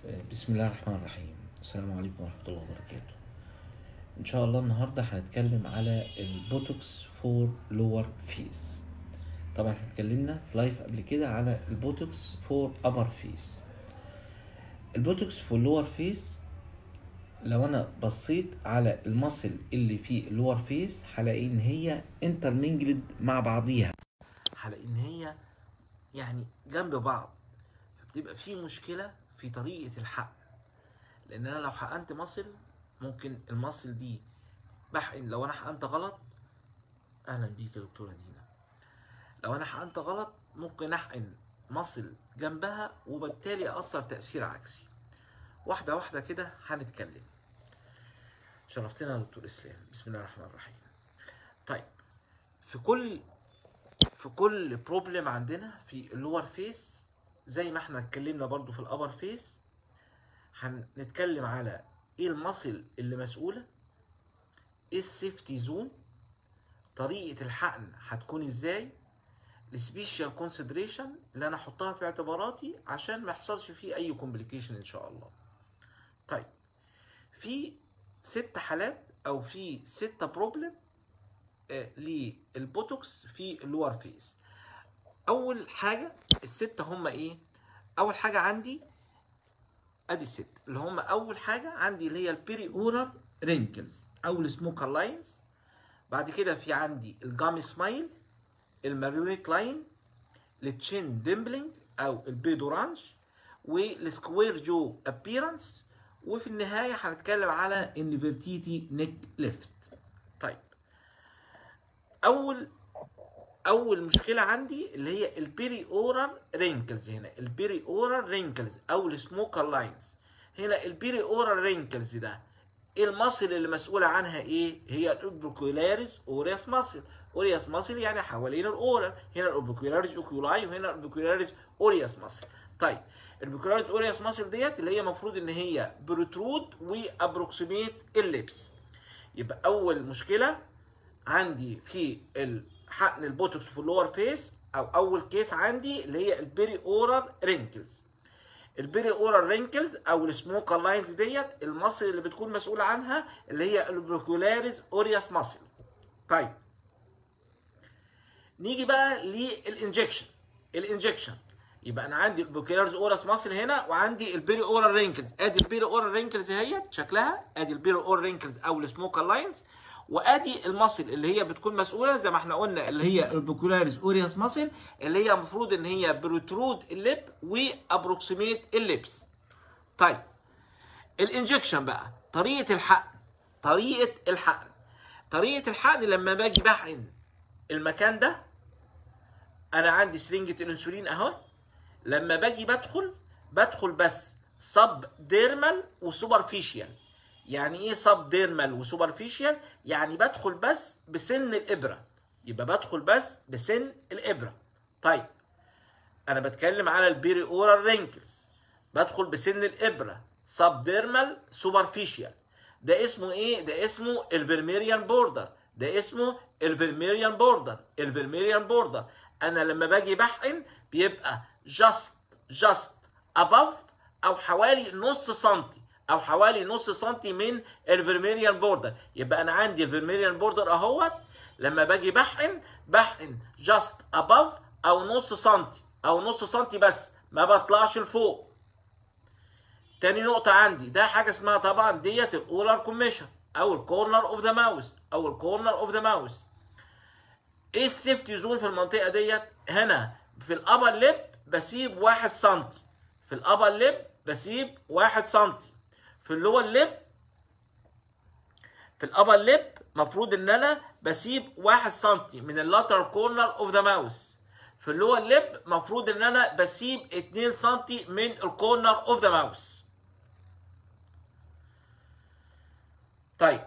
بسم الله الرحمن الرحيم السلام عليكم ورحمة الله وبركاته إن شاء الله النهاردة هنتكلم على البوتوكس فور لور فيس طبعا احنا اتكلمنا في لايف قبل كده على البوتوكس فور أبر فيس البوتوكس فور لور فيس لو انا بصيت على المصل اللي في اللور فيس هلاقي ان هي انترمنجلد مع بعضيها هلاقي ان هي يعني جنب بعض بتبقى في مشكله في طريقه الحقن لان انا لو حقنت مصل ممكن المصل دي بحقن لو انا حقنت غلط اهلا بيك يا دكتوره دينا لو انا حقنت غلط ممكن احقن مصل جنبها وبالتالي اثر تاثير عكسي واحده واحده كده هنتكلم شرفتنا يا دكتور اسلام بسم الله الرحمن الرحيم طيب في كل في كل بروبلم عندنا في اللور فيس زي ما احنا اتكلمنا برضو في الابر فيس هنتكلم على ايه المصل اللي مسؤوله ايه السيفتي زون طريقه الحقن هتكون ازاي السبيشال كونسيدريشن اللي انا احطها في اعتباراتي عشان ما يحصلش فيه اي كومبليكيشن ان شاء الله طيب في ست حالات او في ستة بروبلم آه للبوتوكس في اللور فيس اول حاجه الستة هم ايه اول حاجه عندي ادي الست اللي هم اول حاجه عندي اللي هي البيري اورال رينكلز او السموكر لاينز بعد كده في عندي الجامي سمايل الماريونيت لاين التشين ديمبلينج او البيدورانج والسكوير جو ابيرنس وفي النهايه هنتكلم على النيفرتيتي نيك ليفت طيب اول اول مشكله عندي اللي هي البيري اورال رينكلز هنا البيري اورال رينكلز او السموكر لاينز هنا البيري اورال رينكلز ده المصل اللي مسؤوله عنها ايه هي الاوبركولاريس اورياس ماسل اورياس ماسل يعني حوالين الاورال هنا الاوبركولاريس اوكيولاي وهنا الاوبركولاريس اورياس ماسل طيب البيكولاريس اورياس ماسل ديت اللي هي المفروض ان هي بروترود وابروكسيميت اللبس يبقى اول مشكله عندي في حقن البوتوكس في اللور فيس او اول كيس عندي اللي هي البيري اورال رينكلز البيري اورال رينكلز او السموكر لاينز ديت المصل اللي بتكون مسؤوله عنها اللي هي البروكولاريس اورياس ماسل طيب نيجي بقى للانجكشن الانجكشن يبقى انا عندي البوكيلارز اورس ماسل هنا وعندي البيري اورال رينكلز ادي البيري اورال رينكلز اهي شكلها ادي البيري اورال رينكلز او السموكر لاينز وادي المصل اللي هي بتكون مسؤوله زي ما احنا قلنا اللي هي البوكيلارز اورياس ماسل اللي هي المفروض ان هي بروترود اللب وابروكسيميت اللبس طيب الانجكشن بقى طريقه الحقن طريقه الحقن طريقه الحقن لما باجي بحقن المكان ده انا عندي سرنجه الانسولين اهو لما باجي بدخل بدخل بس سب ديرمال وسوبرفيشيال يعني ايه سب ديرمال وسوبرفيشيال يعني بدخل بس بسن الابره يبقى بدخل بس بسن الابره طيب انا بتكلم على البيري اورال رينكلز بدخل بسن الابره سب ديرمال سوبرفيشيال ده اسمه ايه ده اسمه الفيرميريان بوردر ده اسمه الفيرميريان بوردر الفيرميريان بوردر انا لما باجي بحقن بيبقى just just above او حوالي نص سنتي او حوالي نص سنتي من الفيرميريان بوردر يبقى انا عندي الفيرميريان بوردر اهوت لما باجي بحقن بحقن just above او نص سنتي او نص سنتي بس ما بطلعش لفوق تاني نقطة عندي ده حاجة اسمها طبعا ديت الاولار كوميشن او الكورنر اوف ذا ماوس او الكورنر اوف ذا ماوس ايه السيفتي زون في المنطقة ديت هنا في الابر ليب بسيب واحد سنتي في الابر ليب بسيب واحد سنتي في اللور ليب في الابر ليب مفروض ان انا بسيب واحد سنتي من اللاتر كورنر اوف ذا ماوس في اللور ليب مفروض ان انا بسيب اتنين سنتي من الكورنر اوف ذا ماوس طيب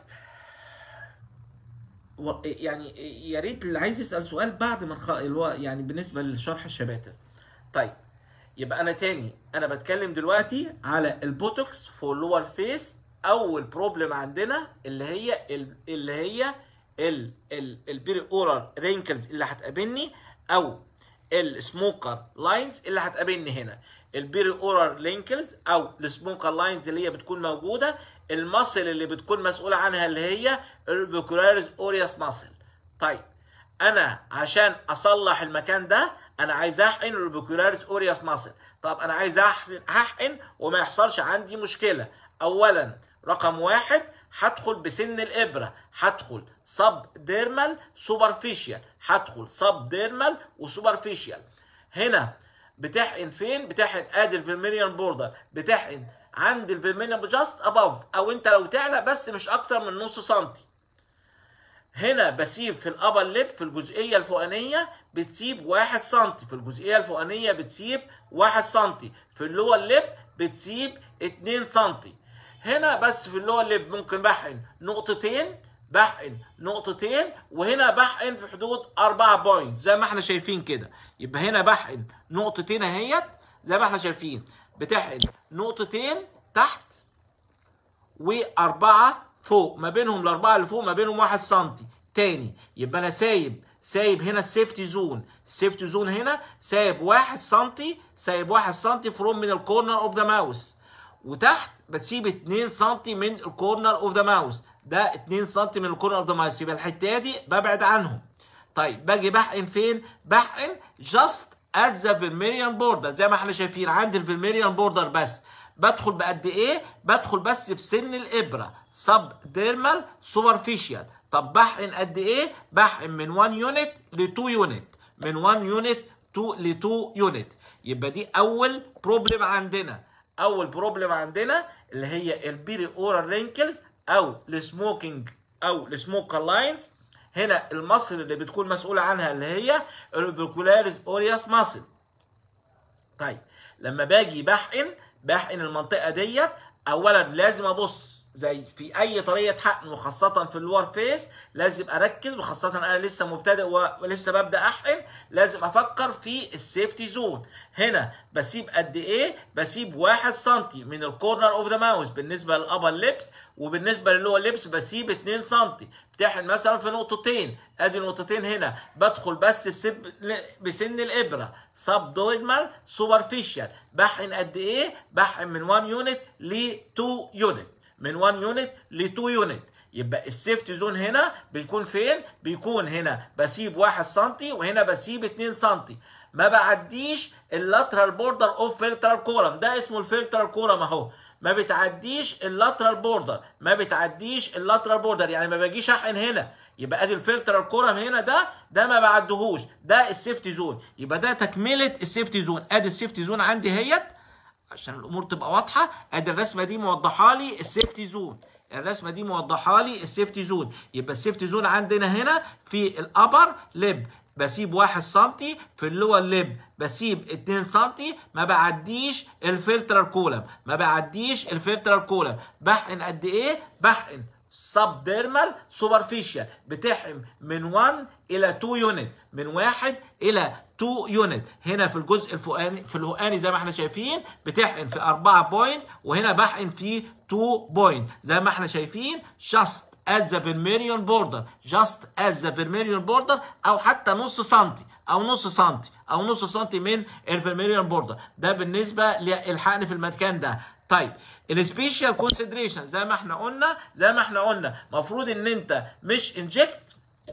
يعني يا ريت اللي عايز يسال سؤال بعد ما نخ... يعني بالنسبه لشرح الشباتر طيب يبقى انا تاني انا بتكلم دلوقتي على البوتوكس فور لور فيس اول بروبلم عندنا اللي هي اللي هي البيري اورال رينكلز اللي هتقابلني او السموكر لاينز اللي هتقابلني هنا البيري اورال لينكلز او السموكر لاينز اللي هي بتكون موجوده المصل اللي بتكون مسؤوله عنها اللي هي البيكولاريز اورياس ماسل طيب انا عشان اصلح المكان ده انا عايز احقن البيكولاريز اورياس ماسل طب انا عايز احقن احقن وما يحصلش عندي مشكله اولا رقم واحد هدخل بسن الابره هدخل سب ديرمال سوبرفيشال هدخل سب ديرمال وسوبرفيشال هنا بتحقن فين بتحقن ادي الفيرميليان بوردر بتحقن عند الفيرميليان جاست اباف او انت لو تعلى بس مش اكتر من نص سنتي هنا بسيب في الابر ليب في الجزئيه الفوقانيه بتسيب واحد سنتي في الجزئيه الفوقانيه بتسيب واحد سنتي في اللور ليب بتسيب اتنين سنتي هنا بس في اللور ليب ممكن بحقن نقطتين بحقن نقطتين وهنا بحقن في حدود 4 بوينت زي ما احنا شايفين كده يبقى هنا بحقن نقطتين اهيت زي ما احنا شايفين بتحقن نقطتين تحت واربعه فوق ما بينهم الاربعه اللي فوق ما بينهم واحد سنتي تاني يبقى انا سايب سايب هنا السيفتي زون السيفتي زون هنا سايب واحد سنتي سايب واحد سنتي فروم من الكورنر اوف ذا ماوس وتحت بسيب 2 سم من الكورنر اوف ذا ماوس ده 2 سم من الكورنر اوف ذا ماوس يبقى الحته دي ببعد عنهم طيب باجي بحقن فين بحقن جاست ات ذا فيرميريان بوردر زي ما احنا شايفين عند الفيرميريان بوردر بس بدخل بقد ايه بدخل بس بسن الابره سب ديرمال سوبرفيشال طب بحقن قد ايه بحقن من 1 يونت ل 2 يونت من 1 يونت ل 2 يونت يبقى دي اول بروبلم عندنا اول بروبلم عندنا اللي هي البيري اورال رينكلز او السموكينج او السموكر لاينز هنا المصل اللي بتكون مسؤوله عنها اللي هي البيكولاريز اورياس ماسل طيب لما باجي بحقن بحقن المنطقه ديت اولا لازم ابص زي في اي طريقه حقن وخاصه في اللور فيس لازم اركز وخاصه انا لسه مبتدئ ولسه ببدا احقن لازم افكر في السيفتي زون هنا بسيب قد ايه بسيب واحد سنتي من الكورنر اوف ذا ماوس بالنسبه للابر ليبس وبالنسبه للور ليبس بسيب 2 سنتي بتحقن مثلا في نقطتين ادي نقطتين هنا بدخل بس بسب بسن الابره سب دويدمال سوبرفيشال بحقن قد ايه بحقن من 1 يونت ل 2 يونت من 1 يونت ل 2 يونت يبقى السيفتي زون هنا بيكون فين؟ بيكون هنا بسيب 1 سم وهنا بسيب 2 سم ما بعديش اللاترال بوردر اوف فلترال كولم ده اسمه الفلترال كولم اهو ما بتعديش اللاترال بوردر ما بتعديش اللاترال بوردر يعني ما باجيش احقن هنا يبقى ادي الفلترال كولم هنا ده ده ما بعدهوش ده السيفتي زون يبقى ده تكمله السيفتي زون ادي السيفتي زون عندي اهيت عشان الامور تبقى واضحه ادي الرسمه دي موضحه لي السيفتي زون الرسمه دي موضحه لي السيفتي زون يبقى السيفتي زون عندنا هنا في الابر لب بسيب 1 سم في اللور لب بسيب 2 سم ما بعديش الفلترال كولم ما بعديش الفلترال كولم بحقن قد ايه بحقن سب ديرمال سوبرفيشال بتحقن من 1 الى 2 يونت من 1 الى 2 يونت هنا في الجزء الفوقاني في الفوقاني زي ما احنا شايفين بتحقن في 4 بوينت وهنا بحقن في 2 بوينت زي ما احنا شايفين جاست at the vermilion border just at the vermilion border او حتى نص سنتي او نص سنتي او نص سنتي من الفيرميليون بوردر ده بالنسبه للحقن في المكان ده طيب السبيشال كونسيدريشن زي ما احنا قلنا زي ما احنا قلنا المفروض ان انت مش انجكت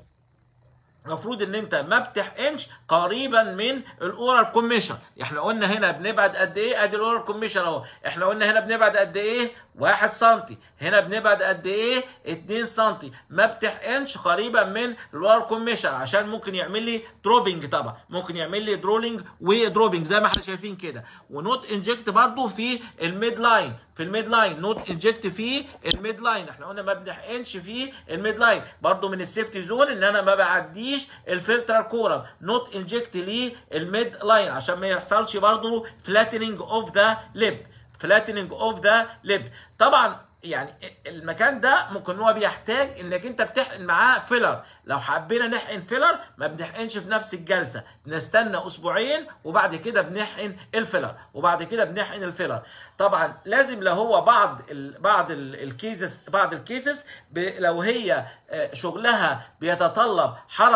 المفروض ان انت ما بتحقنش قريبا من الاورال كوميشن احنا قلنا هنا بنبعد قد ايه ادي الاورال كوميشن اهو احنا قلنا هنا بنبعد قد ايه 1 سم هنا بنبعد قد ايه 2 سم ما بتحقنش قريبا من الاورال كوميشن عشان ممكن يعمل لي دروبنج طبعا ممكن يعمل لي درولينج ودروبنج زي ما احنا شايفين كده ونوت انجكت برضو في الميد لاين في الميد لاين نوت انجكت في الميد لاين احنا قلنا ما بنحقنش في الميد لاين برضو من السيفتي زون ان انا ما بعديش الفلترال كورم نوت انجكت ليه الميد لاين عشان ما يحصلش برضو فلاتنينج اوف ذا ليب فلاتنينج اوف ذا ليب طبعا يعني المكان ده ممكن هو بيحتاج انك انت بتحقن معاه فيلر لو حبينا نحقن فيلر ما بنحقنش في نفس الجلسه بنستنى اسبوعين وبعد كده بنحقن الفيلر وبعد كده بنحقن الفيلر طبعا لازم لو هو بعض ال بعض الكيسز بعض الكيسز لو هي شغلها بيتطلب حركه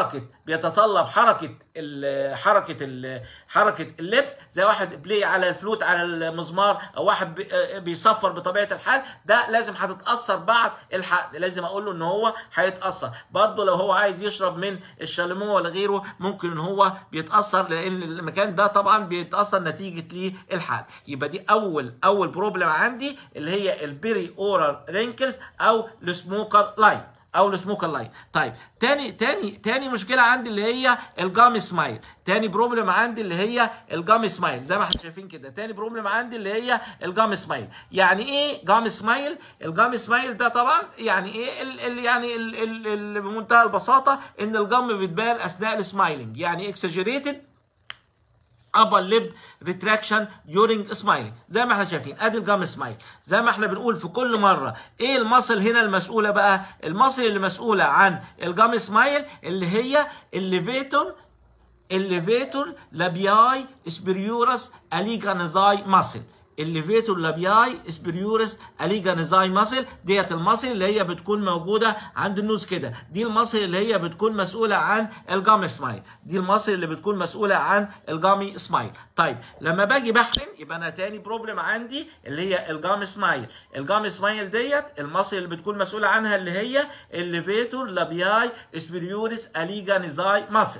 بيتطلب حركه ال حركه ال حركه اللبس زي واحد بلاي على الفلوت على المزمار او واحد بي- بيصفر بطبيعه الحال ده لازم هتتاثر بعد الحق لازم اقول له ان هو هيتاثر برضه لو هو عايز يشرب من الشاليمو ولا غيره ممكن ان هو بيتاثر لان المكان ده طبعا بيتاثر نتيجه للحق يبقى دي اول اول بروبلم عندي اللي هي البيري اورال رينكلز او السموكر لاين او السموكر لاين طيب تاني تاني تاني مشكله عندي اللي هي الجام سمايل تاني بروبلم عندي اللي هي الجام سمايل زي ما احنا شايفين كده تاني بروبلم عندي اللي هي الجام سمايل يعني ايه جام سمايل الجام سمايل ده طبعا يعني ايه ال ال يعني ال ال ال بمنتهى البساطه ان الجم بيتبان اثناء السمايلنج يعني اكسجريتد upper lip retraction during smiling زي ما احنا شايفين ادي الجام سمايل زي ما احنا بنقول في كل مره ايه المصل هنا المسؤوله بقى المصل اللي مسؤوله عن الجام سمايل اللي هي الليفيتور الليفيتور لابياي سبريورس اليجانزاي ماسل الليفيتور لابياي سبريورس اليجانزاي ماسل ديت الماسل اللي هي بتكون موجوده عند النوز كده دي الماسل اللي هي بتكون مسؤوله عن الجام سمايل دي الماسل اللي بتكون مسؤوله عن الجامي سمايل طيب لما باجي بحقن يبقى انا تاني بروبلم عندي اللي هي الجام سمايل الجام سمايل ديت الماسل اللي بتكون مسؤوله عنها اللي هي الليفيتور لابياي سبريورس اليجانزاي ماسل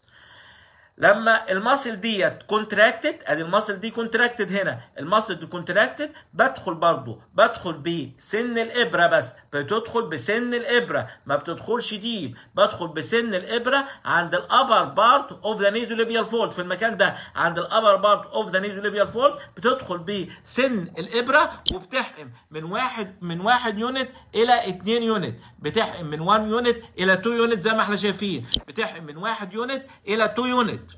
لما الماسل ديت كونتراكتد ادي الماسل دي كونتراكتد هنا الماسل دي كونتراكتد بدخل برضو بدخل بسن الابره بس بتدخل بسن الابره ما بتدخلش ديب بدخل بسن الابره عند الابر بارت اوف ذا نيزوليبيال فولد في المكان ده عند الابر بارت اوف ذا نيزوليبيال فولد بتدخل بسن الابره وبتحقن من واحد من واحد يونت الى اتنين يونت بتحقن من 1 يونت الى 2 يونت زي ما احنا شايفين بتحقن من واحد يونت الى 2 يونت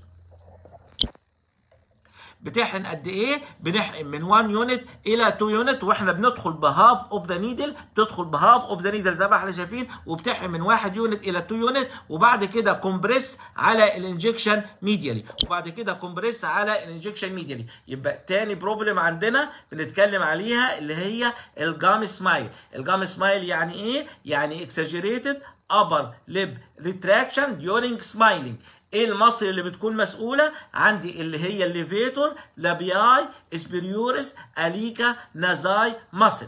بتحقن قد ايه؟ بنحقن من 1 يونت الى 2 يونت واحنا بندخل بهاف اوف ذا نيدل بتدخل بهاف اوف ذا نيدل زي ما احنا شايفين وبتحقن من 1 يونت الى 2 يونت وبعد كده كومبريس على الانجكشن ميديالي وبعد كده كومبريس على الانجكشن ميديالي يبقى تاني بروبلم عندنا بنتكلم عليها اللي هي الجام سمايل الجام سمايل يعني ايه؟ يعني اكسجريتد upper lip retraction during smiling ايه المصل اللي بتكون مسؤوله عندي اللي هي الليفيتور لابياي اسبريورس اليكا نازاي ماسل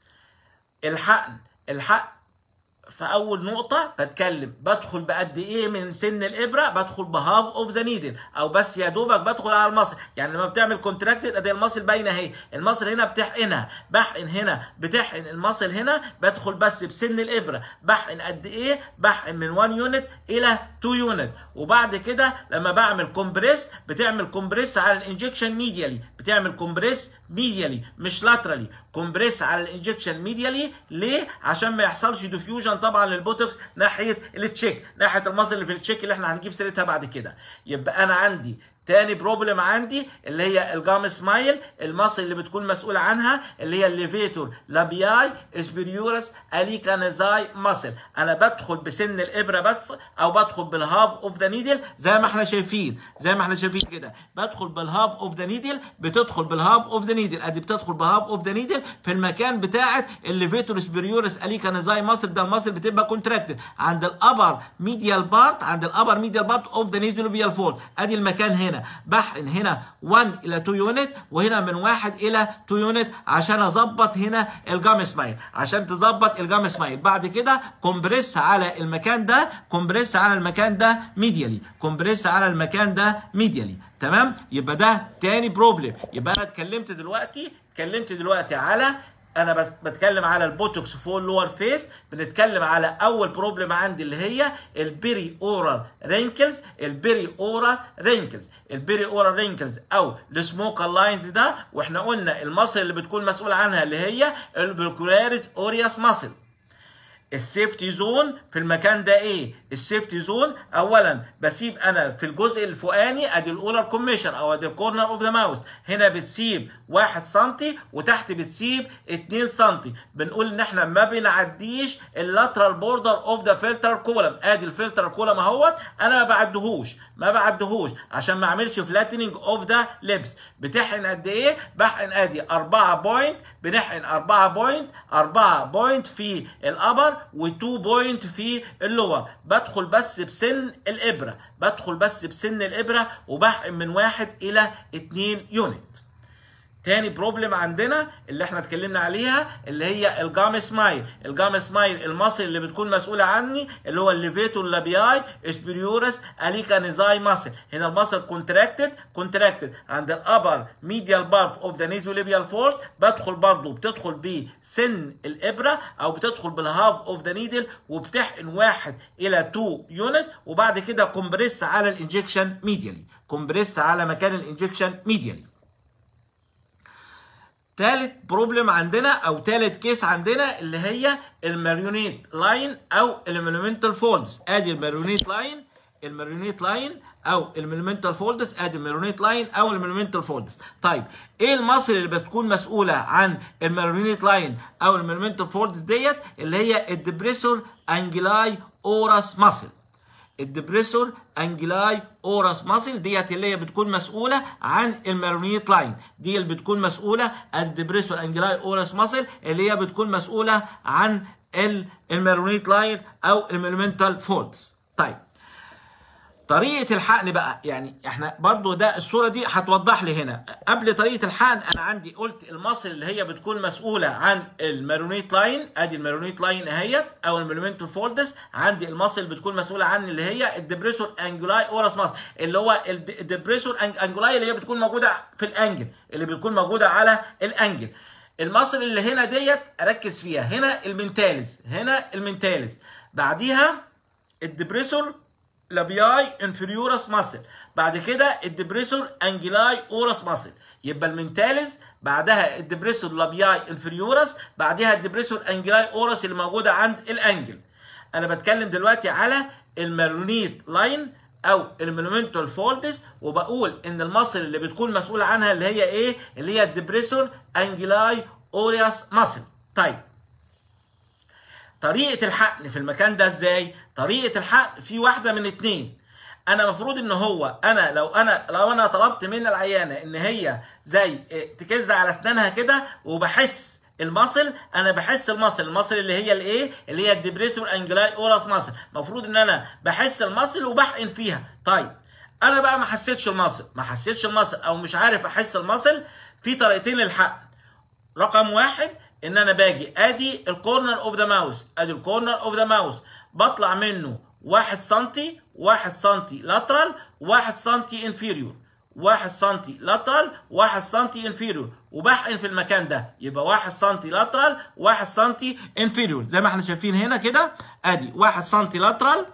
الحقن الحقن في اول نقطة بتكلم بدخل بقد ايه من سن الابرة بدخل بهاف اوف ذا نيدل او بس يا دوبك بدخل على المصل يعني لما بتعمل كونتراكتد ادي المصل باينة اهي المصل هنا بتحقنها بحقن هنا بتحقن المصل هنا بدخل بس بسن الابرة بحقن قد ايه بحقن من 1 يونت الى 2 يونت وبعد كده لما بعمل كومبريس بتعمل كومبريس على الانجكشن ميديالي بتعمل كومبريس ميديالي مش لاترالي كومبريس على الانجكشن ميديالي ليه عشان ما يحصلش ديفيوجن طبعا للبوتوكس ناحيه التشيك ناحيه المصل اللي في التشيك اللي احنا هنجيب سيرتها بعد كده يبقى انا عندي تاني بروبلم عندي اللي هي الجام سمايل المصل اللي بتكون مسؤول عنها اللي هي الليفيتور لابياي اسبريورس اليكانزاي ماسل انا بدخل بسن الابره بس او بدخل بالهاف اوف ذا نيدل زي ما احنا شايفين زي ما احنا شايفين كده بدخل بالهاف اوف ذا نيدل بتدخل بالهاف اوف ذا نيدل ادي بتدخل بهاف اوف ذا نيدل في المكان بتاعه الليفيتور اسبريورس اليكانزاي ماسل ده الماسل بتبقى كونتراكتد عند الابر ميديال بارت عند الابر ميديال بارت اوف ذا نيزولوبيال فولد ادي المكان هنا بحقن هنا 1 الى 2 يونت وهنا من 1 الى 2 يونت عشان اظبط هنا الجام سمايل عشان تظبط الجام سمايل بعد كده كومبريس على المكان ده كومبريس على المكان ده ميديالي كومبريس على المكان ده ميديالي تمام يبقى ده تاني بروبلم يبقى انا اتكلمت دلوقتي اتكلمت دلوقتي على انا بس بتكلم على البوتوكس فول لور فيس بنتكلم على اول بروبلم عندي اللي هي البيري اورال رينكلز البيري اورال رينكلز البيري اورال رينكلز او السموكر لاينز ده واحنا قلنا المصل اللي بتكون مسؤول عنها اللي هي البروكولاريس اورياس ماسل السيفتي زون في المكان ده ايه السيفتي زون اولا بسيب انا في الجزء الفوقاني ادي الاولر كوميشن او ادي الكورنر اوف ذا ماوس هنا بتسيب 1 سم وتحت بتسيب 2 سم بنقول ان احنا ما بنعديش اللاترال بوردر اوف ذا فلتر كولم ادي الفلتر كولم اهوت انا ما بعدهوش ما بعدهوش عشان ما اعملش فلاتننج اوف ذا ليبس بتحقن قد ايه بحقن ادي 4 بوينت بنحقن 4 بوينت 4 بوينت في الابر و2 بوينت في اللور بدخل بس بسن الابره بدخل بس بسن الابره وبحقن من واحد الى 2 يونت تاني بروبلم عندنا اللي احنا اتكلمنا عليها اللي هي الجام سمايل الجام سمايل المصل اللي بتكون مسؤوله عني اللي هو الليفيتور لابياي اسبريورس اليكانيزاي ماسل هنا المصل كونتراكتد كونتراكتد عند الابر ميديال بارب اوف ذا نيزوليبيال فورد بدخل برضه بتدخل بسن الابره او بتدخل بالهاف اوف ذا نيدل وبتحقن واحد الى 2 يونت وبعد كده كومبريس على الانجكشن ميديالي كومبريس على مكان الانجكشن ميديالي تالت بروبلم عندنا او تالت كيس عندنا اللي هي الماريونيت لاين او الميلومنتال فولدز ادي الماريونيت لاين الماريونيت لاين او الميلومنتال فولدز ادي الماريونيت لاين او الميلومنتال فولدز طيب ايه المصل اللي بتكون مسؤوله عن الماريونيت لاين او الميلومنتال فولدز ديت اللي هي الدبريسور انجلاي اورس ماسل الدبريسور انجلاي اورس ماسل ديت اللي هي بتكون مسؤوله عن المارونيت لاين دي اللي بتكون مسؤوله الدبريسور انجلاي اورس ماسل اللي هي بتكون مسؤوله عن المارونيت لاين او الميلومنتال فولدز طيب طريقة الحقن بقى يعني احنا برضو ده الصورة دي هتوضح لي هنا قبل طريقة الحقن انا عندي قلت المصل اللي هي بتكون مسؤولة عن المارونيت لاين ادي المارونيت لاين اهيت او الميلومنتال فولدس عندي المصل بتكون مسؤولة عن اللي هي الدبريسور انجولاي اورس ماسل اللي هو الدبريسور انجولاي اللي هي بتكون موجودة في الانجل اللي بتكون موجودة على الانجل المصل اللي هنا ديت اركز فيها هنا المنتالز هنا المنتالز بعديها الدبريسور لابياي انفيريورس ماسل بعد كده الدبريسور انجلاي اورس ماسل يبقى المنتالز بعدها الدبريسور لابياي انفيريورس بعدها الدبريسور انجلاي اورس اللي موجوده عند الانجل انا بتكلم دلوقتي على المارونيت لاين او الميلومنتال فولدز وبقول ان المصل اللي بتكون مسؤوله عنها اللي هي ايه اللي هي الدبريسور انجلاي اورياس ماسل طيب طريقة الحقن في المكان ده ازاي؟ طريقة الحقن في واحدة من اتنين انا مفروض ان هو انا لو انا لو انا طلبت من العيانة ان هي زي تكز على اسنانها كده وبحس المصل انا بحس المصل المصل اللي هي الايه اللي هي الدبريسور انجلاي اورس مصل المفروض ان انا بحس المصل وبحقن فيها طيب انا بقى ما حسيتش المصل ما حسيتش المصل او مش عارف احس المصل في طريقتين للحقن رقم واحد ان انا باجي ادي الكورنر اوف ذا ماوس ادي الكورنر اوف ذا ماوس بطلع منه 1 سم 1 سم لاترال 1 سم انفيريور 1 سم لاترال 1 سم انفيريور وبحقن في المكان ده يبقى 1 سم لاترال 1 سم انفيريور زي ما احنا شايفين هنا كده ادي 1 سم لاترال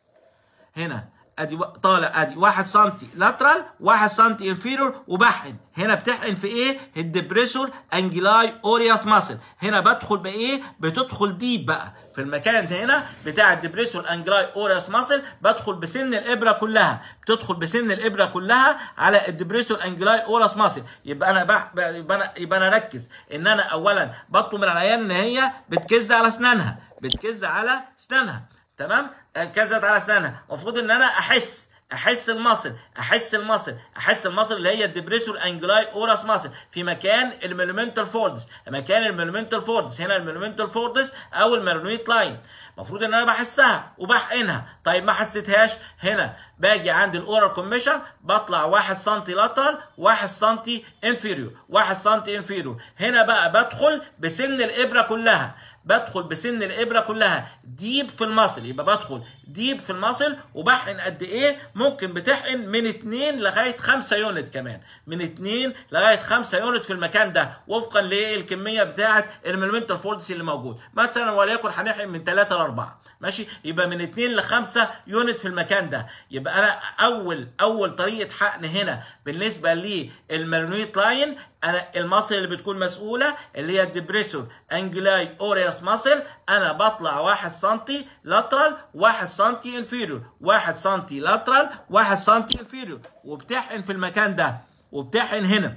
هنا ادي طالع ادي 1 سم لاترال 1 سم انفيرور وبحقن هنا بتحقن في ايه الدبريسور انجلاي اورياس ماسل هنا بدخل بايه بتدخل ديب بقى في المكان هنا بتاع الدبريسور انجلاي اورياس ماسل بدخل بسن الابره كلها بتدخل بسن الابره كلها على الدبريسور انجلاي اورياس ماسل يبقى انا بح... يبقى انا يبقى انا اركز ان انا اولا بطلب من العيان ان هي بتكز على اسنانها بتكز على اسنانها تمام كذت على اسنانها المفروض ان انا احس احس المصل احس المصل احس المصل اللي هي الدبريسور انجلاي اورس ماسل في مكان الميلومنتال فوردز مكان الميلومنتال فوردز هنا الميلومنتال فوردز او الميرونيت لاين المفروض ان انا بحسها وبحقنها طيب ما حسيتهاش هنا باجي عند الاورال كوميشن بطلع 1 سم لاترال 1 سم انفيريور 1 سم انفيريور هنا بقى بدخل بسن الابره كلها بدخل بسن الابره كلها ديب في المصل يبقى بدخل ديب في المصل وبحقن قد ايه ممكن بتحقن من 2 لغايه 5 يونت كمان من 2 لغايه 5 يونت في المكان ده وفقا للكميه بتاعه الميلومنتال فولدز اللي موجود مثلا وليكن هنحقن من 3 ل 4 ماشي يبقى من 2 ل 5 يونت في المكان ده يبقى انا اول اول طريقه حقن هنا بالنسبه للميلونيت لاين انا المصل اللي بتكون مسؤوله اللي هي الدبريسور انجلاي اورياس ماسل انا بطلع 1 سم لاترال 1 سم انفيريور 1 سم لاترال 1 سم انفيريور وبتحقن في المكان ده وبتحقن هنا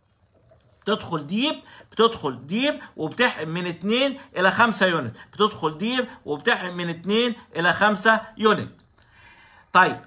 بتدخل ديب بتدخل ديب وبتحقن من 2 الى 5 يونت بتدخل ديب وبتحقن من 2 الى 5 يونت طيب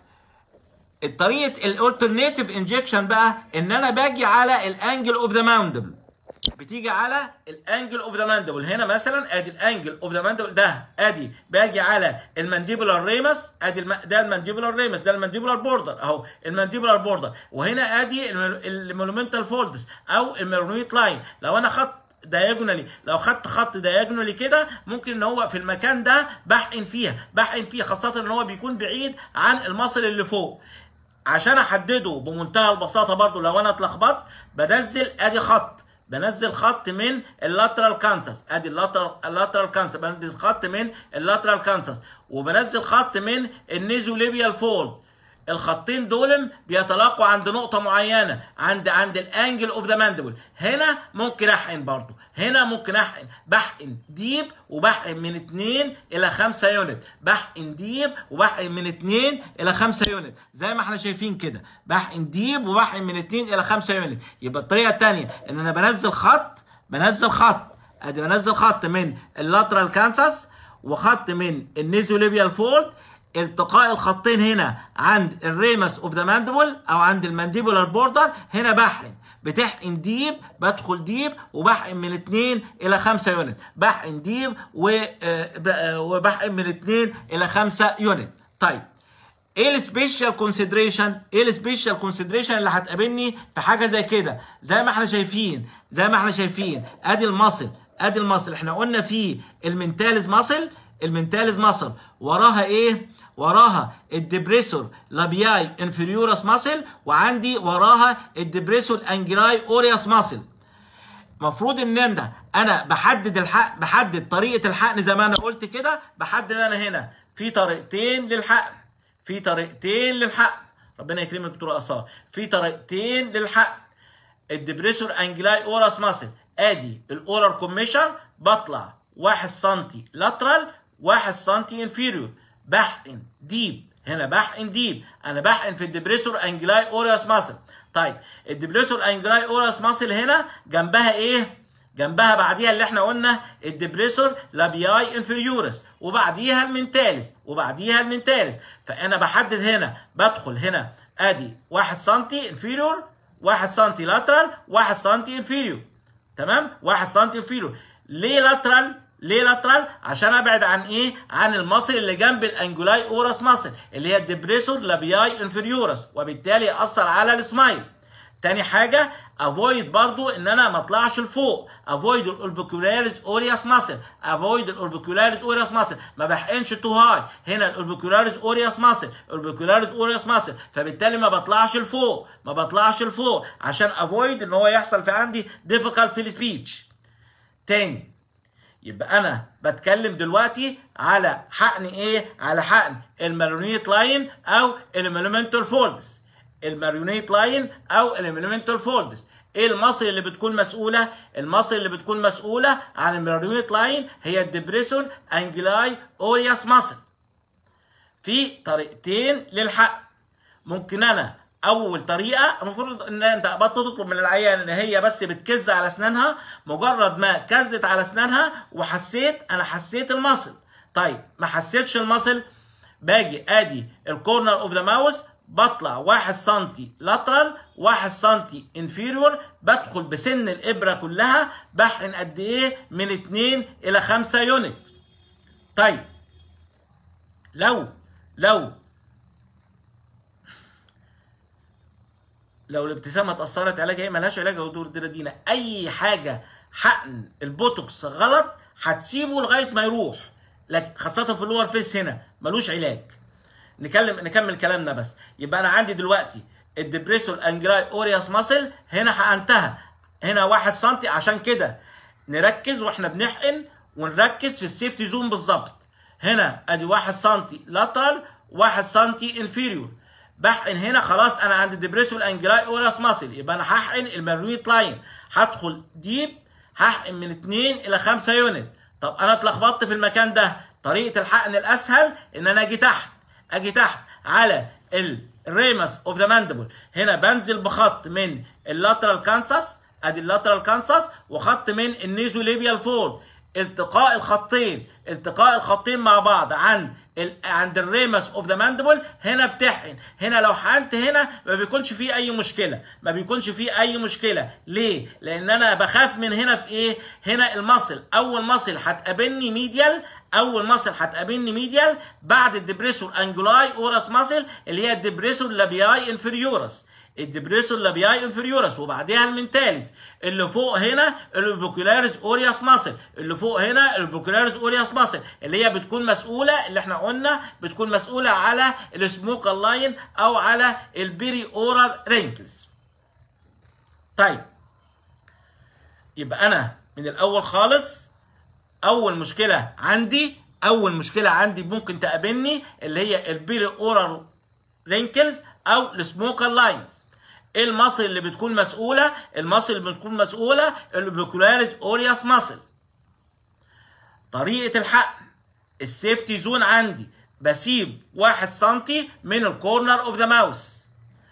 الطريقه الالترناتيف انجكشن بقى ان انا باجي على الانجل اوف ذا ماوندل بتيجي على الانجل اوف ذا ماندبل هنا مثلا ادي الانجل اوف ذا ماندبل ده ادي باجي على المانديبولار ريمس ادي الم... ده المانديبولار ريمس ده المانديبولار بوردر اهو المانديبولار بوردر وهنا ادي المونومنتال فولدز او الميرونويت لاين لو انا خدت دايجونالي لو خدت خط دايجونالي كده ممكن ان هو في المكان ده بحقن فيها بحقن فيها خاصه ان هو بيكون بعيد عن المصل اللي فوق عشان احدده بمنتهى البساطه برضو لو انا اتلخبطت بنزل ادي خط بنزل خط من اللاترال كانسس ادي اللاترال اللاترال كانسس بنزل خط من اللاترال كانسس وبنزل خط من النيزوليبيال فولد الخطين دول بيتلاقوا عند نقطة معينة عند عند الانجل اوف ذا ماندبل هنا ممكن احقن برضو هنا ممكن احقن بحقن ديب وبحقن من 2 الى 5 يونت بحقن ديب وبحقن من 2 الى 5 يونت زي ما احنا شايفين كده بحقن ديب وبحقن من 2 الى 5 يونت يبقى الطريقة الثانية ان انا بنزل خط بنزل خط ادي بنزل خط من اللاترال كانسس وخط من النيزوليبيال فولد التقاء الخطين هنا عند الريمس اوف ذا ماندبل او عند المانديبولار بوردر هنا بحقن بتحقن ديب بدخل ديب وبحقن من 2 الى 5 يونت بحقن ديب وبحقن من 2 الى 5 يونت طيب ايه السبيشال كونسيدريشن ايه السبيشال كونسيدريشن اللي هتقابلني في حاجه زي كده زي ما احنا شايفين زي ما احنا شايفين ادي المصل ادي المصل احنا قلنا في المنتالز مصل المنتالز مصل وراها ايه وراها الدبريسور لابياي انفيريورس ماسل وعندي وراها الدبريسور انجراي اورياس ماسل المفروض ان انا انا بحدد الحق بحدد طريقه الحقن زي ما انا قلت كده بحدد انا هنا في طريقتين للحقن في طريقتين للحقن ربنا يكرمك دكتور اثار في طريقتين للحقن الدبريسور انجلاي اورس ماسل ادي الاورال كوميشر بطلع 1 سم لاترال 1 سم انفيريور بحقن ديب هنا بحقن ديب انا بحقن في الدبريسور انجلاي اورياس ماسل طيب الدبريسور انجلاي اورياس ماسل هنا جنبها ايه جنبها بعديها اللي احنا قلنا الدبريسور لابياي انفيريورس وبعديها المنتالس وبعديها المنتالس فانا بحدد هنا بدخل هنا ادي 1 سم انفيريور 1 سم لاترال 1 سم انفيريور تمام 1 سم انفيريور ليه لاترال ليه لاترال عشان ابعد عن ايه عن المصل اللي جنب الانجولاي اورس ماسل اللي هي الدبريسور لابياي انفيريورس وبالتالي ياثر على السمايل تاني حاجه افويد برضو ان انا ما اطلعش لفوق افويد الاوربيكولاريس اورياس ماسل افويد الاوربيكولاريس اورياس ماسل ما بحقنش تو هاي هنا الاوربيكولاريس اورياس ماسل الاوربيكولاريس اورياس ماسل فبالتالي ما بطلعش لفوق ما بطلعش لفوق عشان افويد ان هو يحصل في عندي ديفيكالت في السبيتش تاني يبقى انا بتكلم دلوقتي على حقن ايه على حقن المارونيت لاين او الميلومنتال فولدز المارونيت لاين او الميلومنتال فولدز ايه المصل اللي بتكون مسؤوله المصل اللي بتكون مسؤوله عن المارونيت لاين هي الدبريسون انجلاي اورياس ماسل في طريقتين للحقن ممكن انا اول طريقه المفروض ان انت تطلب من العيان ان هي بس بتكز على اسنانها مجرد ما كزت على اسنانها وحسيت انا حسيت المصل طيب ما حسيتش المصل باجي ادي الكورنر اوف ذا ماوس بطلع 1 سم لاترال 1 سم انفيريور بدخل بسن الابره كلها بحقن قد ايه من 2 الى 5 يونت طيب لو لو لو الابتسامه اتاثرت علاج ايه ملهاش علاج يا دكتور دينا اي حاجه حقن البوتوكس غلط هتسيبه لغايه ما يروح لكن خاصه في اللور فيس هنا ملوش علاج نكلم نكمل كلامنا بس يبقى انا عندي دلوقتي الدبريسور انجراي اورياس ماسل هنا حقنتها هنا 1 سم عشان كده نركز واحنا بنحقن ونركز في السيفتي زون بالظبط هنا ادي 1 سم لاترال 1 سم انفيريور بحقن هنا خلاص انا عند الدبريسور انجلاي اورياس ماسل يبقى انا هحقن المرميت لاين هدخل ديب هحقن من 2 الى 5 يونت طب انا اتلخبطت في المكان ده طريقه الحقن الاسهل ان انا اجي تحت اجي تحت على الريمس اوف ذا ماندبل هنا بنزل بخط من اللاترال كانساس ادي اللاترال كانساس وخط من النيزوليبيال فولد التقاء الخطين التقاء الخطين مع بعض عند ال- عند الريمس اوف ذا ماندبل هنا بتحقن هنا لو حقنت هنا ما بيكونش فيه اي مشكله ما بيكونش فيه اي مشكله ليه لان انا بخاف من هنا في ايه هنا المصل اول مصل هتقابلني ميديال اول مصل هتقابلني ميديال بعد الدبريسور انجولاي اورس ماسل اللي هي الدبريسور لابياي انفيريورس الدبريسور لابياي انفيريورس وبعديها المنتاليس اللي فوق هنا البوكولاريس اورياس ماسل اللي فوق هنا البوكولاريس اورياس ماسل اللي هي بتكون مسؤوله اللي احنا قلنا بتكون مسؤوله على السموكال لاين او على البيري اورال رينكلز طيب يبقى انا من الاول خالص اول مشكله عندي اول مشكله عندي ممكن تقابلني اللي هي البيري اورال رينكلز او السموكال لاينز ايه المصل اللي بتكون مسؤوله المصل اللي بتكون مسؤوله البيكولاريس اورياس ماسل طريقه الحقن السيفتي زون عندي بسيب 1 سنتي من الكورنر اوف ذا ماوس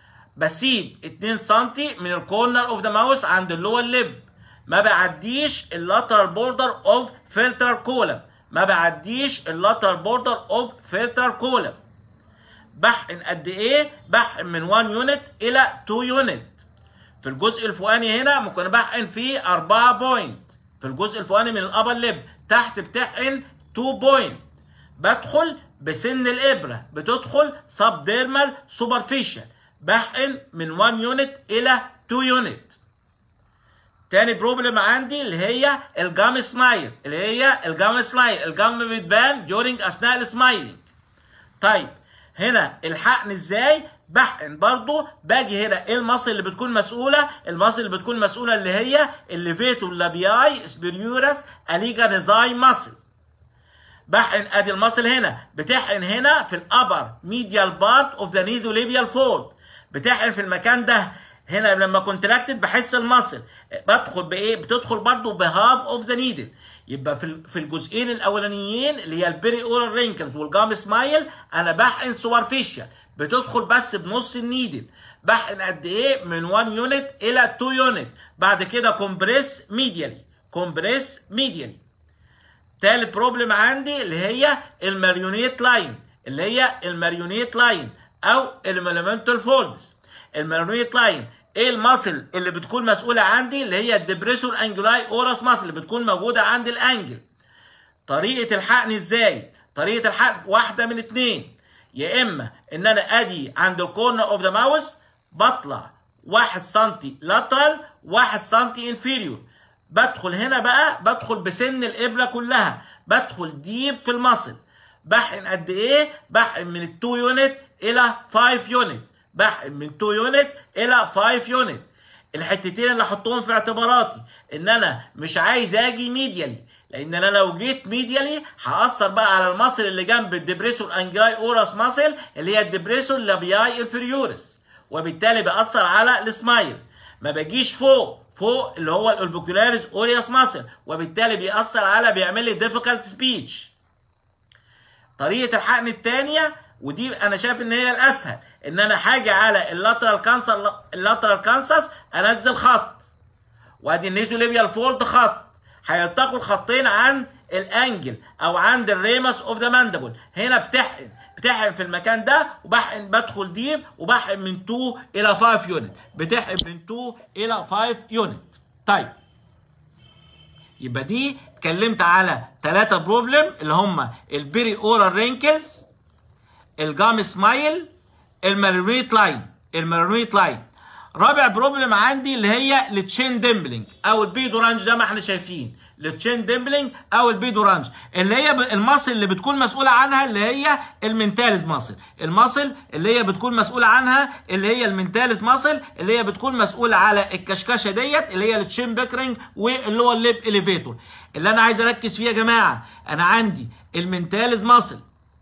بسيب 2 سنتي من الكورنر اوف ذا ماوس عند اللور ليب ما بعديش اللاترال بوردر اوف فلتر كولم ما بعديش اللاترال بوردر اوف فلتر كولم بحقن قد ايه بحقن من 1 يونت الى 2 يونت في الجزء الفوقاني هنا ممكن بحقن فيه 4 بوينت في الجزء الفوقاني من الابر ليب تحت بتحقن 2 بوينت بدخل بسن الابره بتدخل سب ديرمال سوبرفيشال بحقن من 1 يونت الى 2 يونت تاني بروبلم عندي اللي هي الجام سمايل اللي هي الجام سمايل الجام بتبان ديورنج اثناء السمايلنج طيب هنا الحقن ازاي بحقن برضو باجي هنا ايه المصل اللي بتكون مسؤوله المصل اللي بتكون مسؤوله اللي هي الليفيتو لابياي سبيريورس اليجانيزاي مصل بحقن ادي المصل هنا بتحقن هنا في الابر ميديال بارت اوف ذا نيزوليبيال فولد بتحقن في المكان ده هنا لما كونتراكتد بحس المصل بدخل بايه بتدخل برضو بهاف اوف ذا نيدل يبقى في في الجزئين الاولانيين اللي هي البيري اورال رينكلز والجام سمايل انا بحقن سوبرفيشال بتدخل بس بنص النيدل بحقن قد ايه من 1 يونت الى 2 يونت بعد كده كومبريس ميديالي كومبريس ميديالي تالت بروبلم عندي اللي هي الماريونيت لاين اللي هي الماريونيت لاين او الميليمنتال فولدز الماريونيت لاين ايه الماسل اللي بتكون مسؤوله عندي اللي هي الدبريسور انجولاي اورس ماسل اللي بتكون موجوده عند الانجل طريقه الحقن ازاي طريقه الحقن واحده من اتنين يا اما ان انا ادي عند الكورنر اوف ذا ماوس بطلع 1 سم لاترال 1 سم انفيريور بدخل هنا بقى بدخل بسن الابره كلها بدخل ديب في المصل بحقن قد ايه بحقن من 2 يونت الى 5 يونت بحقن من 2 يونت الى 5 يونت الحتتين اللي احطهم في اعتباراتي ان انا مش عايز اجي ميديالي لان انا لو جيت ميديالي هاثر بقى على المصل اللي جنب الدبريسور انجراي اورس ماسل اللي هي الدبريسور لابياي انفيريورس وبالتالي بيأثر على السمايل ما بجيش فوق فوق اللي هو الالبوكولاريس اورياس ماسل وبالتالي بيأثر على بيعمل لي ديفيكالت سبيتش طريقه الحقن الثانيه ودي انا شايف ان هي الاسهل ان انا هاجي على اللاترال كانسر اللاترال كانسس انزل خط وادي النيزوليبيال فولد خط هيلتقوا الخطين عند الانجل او عند الريمس اوف ذا ماندبل هنا بتحقن بتحقن في المكان ده وبحقن بدخل ديب وبحقن من 2 الى 5 يونت بتحقن من 2 الى 5 يونت طيب يبقى دي اتكلمت على ثلاثة بروبلم اللي هم البيري اورال رينكلز الجام سمايل المارونيت لاين المارونيت لاين رابع بروبلم عندي اللي هي التشين ديمبلينج او البيدو رانج زي ما احنا شايفين التشين ديمبلينج او البيدو رانج اللي هي المصل اللي بتكون مسؤوله عنها اللي هي المنتاليز ماسل المصل اللي هي بتكون مسؤوله عنها اللي هي المنتاليز ماسل اللي هي بتكون مسؤوله على الكشكشه ديت اللي هي التشين بيكرنج واللي هو الليب اليفيتور اللي انا عايز اركز فيه يا جماعه انا عندي المنتاليز ماسل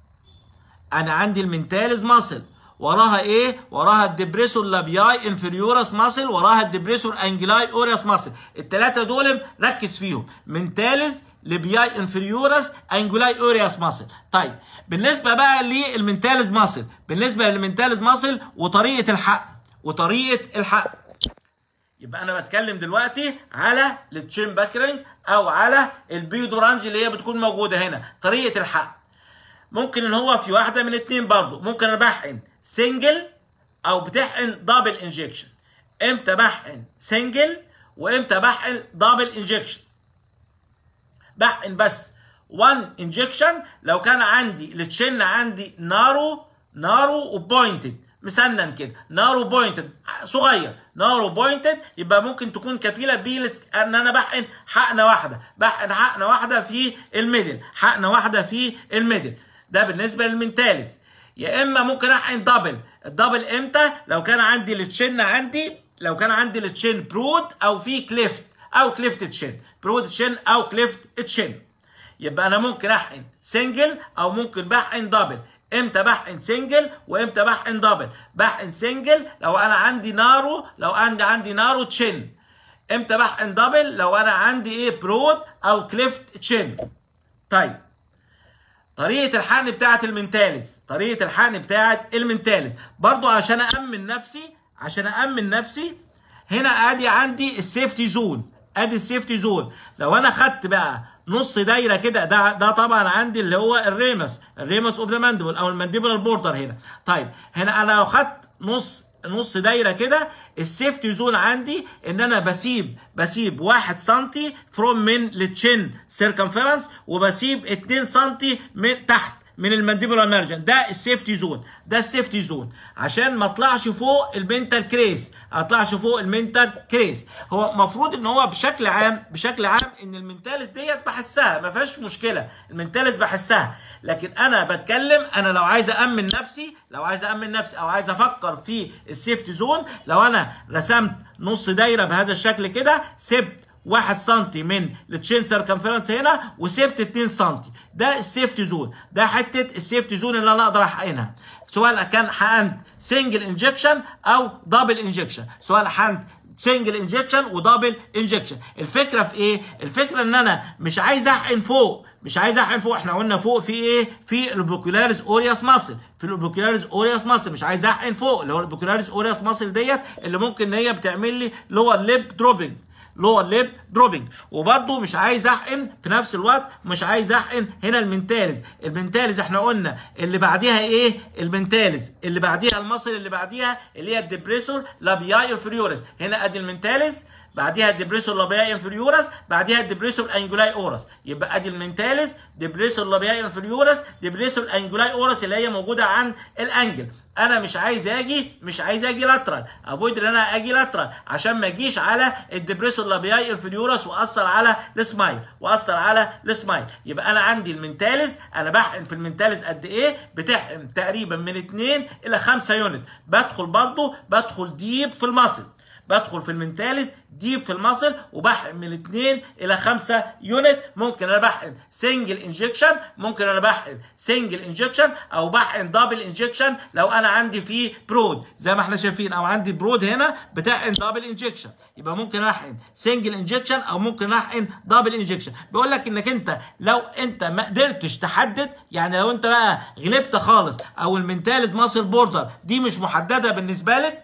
انا عندي المنتاليز ماسل وراها ايه؟ وراها الدبريسور لابياي انفيريورس ماسل وراها الدبريسور انجلاي اورياس ماسل الثلاثه دول ركز فيهم منتاليز لبياي انفيريورس انجلاي اورياس ماسل طيب بالنسبه بقى للمنتاليز ماسل بالنسبه للمنتاليز ماسل وطريقه الحق وطريقه الحق يبقى انا بتكلم دلوقتي على التشين باكرنج او على البيودورانج اللي هي بتكون موجوده هنا طريقه الحق ممكن ان هو في واحده من الاثنين برضه ممكن انا بحقن سنجل او بتحقن دبل انجكشن امتى بحقن سنجل وامتى بحقن دبل انجكشن بحقن بس 1 انجكشن لو كان عندي التشن عندي نارو نارو وبوينتد مسنن كده نارو بوينتد صغير نارو بوينتد يبقى ممكن تكون كفيله بيلس ان انا بحقن حقنه واحده بحقن حقنه واحده في الميدل حقنه واحده في الميدل ده بالنسبه للمنتاليس يا اما ممكن احقن دبل الدبل امتى لو كان عندي التشن عندي لو كان عندي التشن برود او في كليفت او كليفت تشن برود تشن او كليفت تشن يبقى انا ممكن احقن سنجل او ممكن بحقن دبل امتى بحقن سنجل وامتى بحقن دبل بحقن سنجل لو انا عندي نارو لو عندي عندي نارو تشن امتى بحقن دبل لو انا عندي ايه برود او كليفت تشن طيب طريقه الحقن بتاعه المنتاليس طريقه الحقن بتاعه المنتاليس برضو عشان امن نفسي عشان امن نفسي هنا ادي عندي السيفتي زون ادي السيفتي زون لو انا خدت بقى نص دايره كده ده ده طبعا عندي اللي هو الريمس الريمس اوف ذا ماندبل او المانديبولار بوردر هنا طيب هنا انا لو خدت نص نص دايره كده السيفتي زون عندي ان انا بسيب بسيب 1 سم فروم من التشين سيركمفيرنس وبسيب 2 سم من تحت من المانديبولار مارجن ده السيفتي زون ده السيفتي زون عشان ما اطلعش فوق المنتال كريس اطلعش فوق المنتال كريس هو المفروض ان هو بشكل عام بشكل عام ان المنتالس ديت بحسها ما فيهاش مشكله المنتالس بحسها لكن انا بتكلم انا لو عايز امن نفسي لو عايز امن نفسي او عايز افكر في السيفتي زون لو انا رسمت نص دايره بهذا الشكل كده سبت 1 سم من التشين سيركمفيرنس هنا وسبت 2 سم ده السيفتي زون ده حته السيفتي زون اللي انا اقدر احقنها سواء كان حقنت سنجل انجكشن او دبل انجكشن سواء حقنت سنجل انجكشن ودبل انجكشن الفكره في ايه الفكره ان انا مش عايز احقن فوق مش عايز احقن فوق احنا قلنا فوق في ايه في البروكولاريس اورياس ماسل في البروكولاريس اورياس ماسل مش عايز احقن فوق اللي هو البروكولاريس اورياس ماسل ديت اللي ممكن ان هي بتعمل لي لور ليب دروبنج لور ليب دروبنج وبرده مش عايز احقن في نفس الوقت مش عايز احقن هنا المنتالز المنتالز احنا قلنا اللي بعديها ايه المنتالز اللي بعديها المصل اللي بعديها اللي هي الدبريسور لابياي انفيريورس هنا ادي المنتالز بعديها الدبريسور لابياي انفيريورس بعديها الدبريسور انجولاي اورس يبقى ادي المنتالز دبريسور لابياي انفيريورس دبريسور انجولاي اورس اللي هي موجوده عن الانجل انا مش عايز اجي مش عايز اجي لاترال افويد ان انا اجي لاترال عشان ما اجيش على الدبريسور لابياي انفيريورس واثر على السمايل واثر على السمايل يبقى انا عندي المنتالز انا بحقن في المنتالز قد ايه بتحقن تقريبا من 2 الى 5 يونت بدخل برضو بدخل ديب في المصل بدخل في المنتالز ديب في المصل وبحقن من 2 الى 5 يونت ممكن انا بحقن سنجل انجكشن ممكن انا بحقن سنجل انجكشن او بحقن دبل انجكشن لو انا عندي فيه برود زي ما احنا شايفين او عندي برود هنا بتحقن دبل انجكشن يبقى ممكن احقن سنجل انجكشن او ممكن احقن دبل انجكشن بيقول لك انك انت لو انت ما قدرتش تحدد يعني لو انت بقى غلبت خالص او المنتالز ماسل بوردر دي مش محدده بالنسبه لك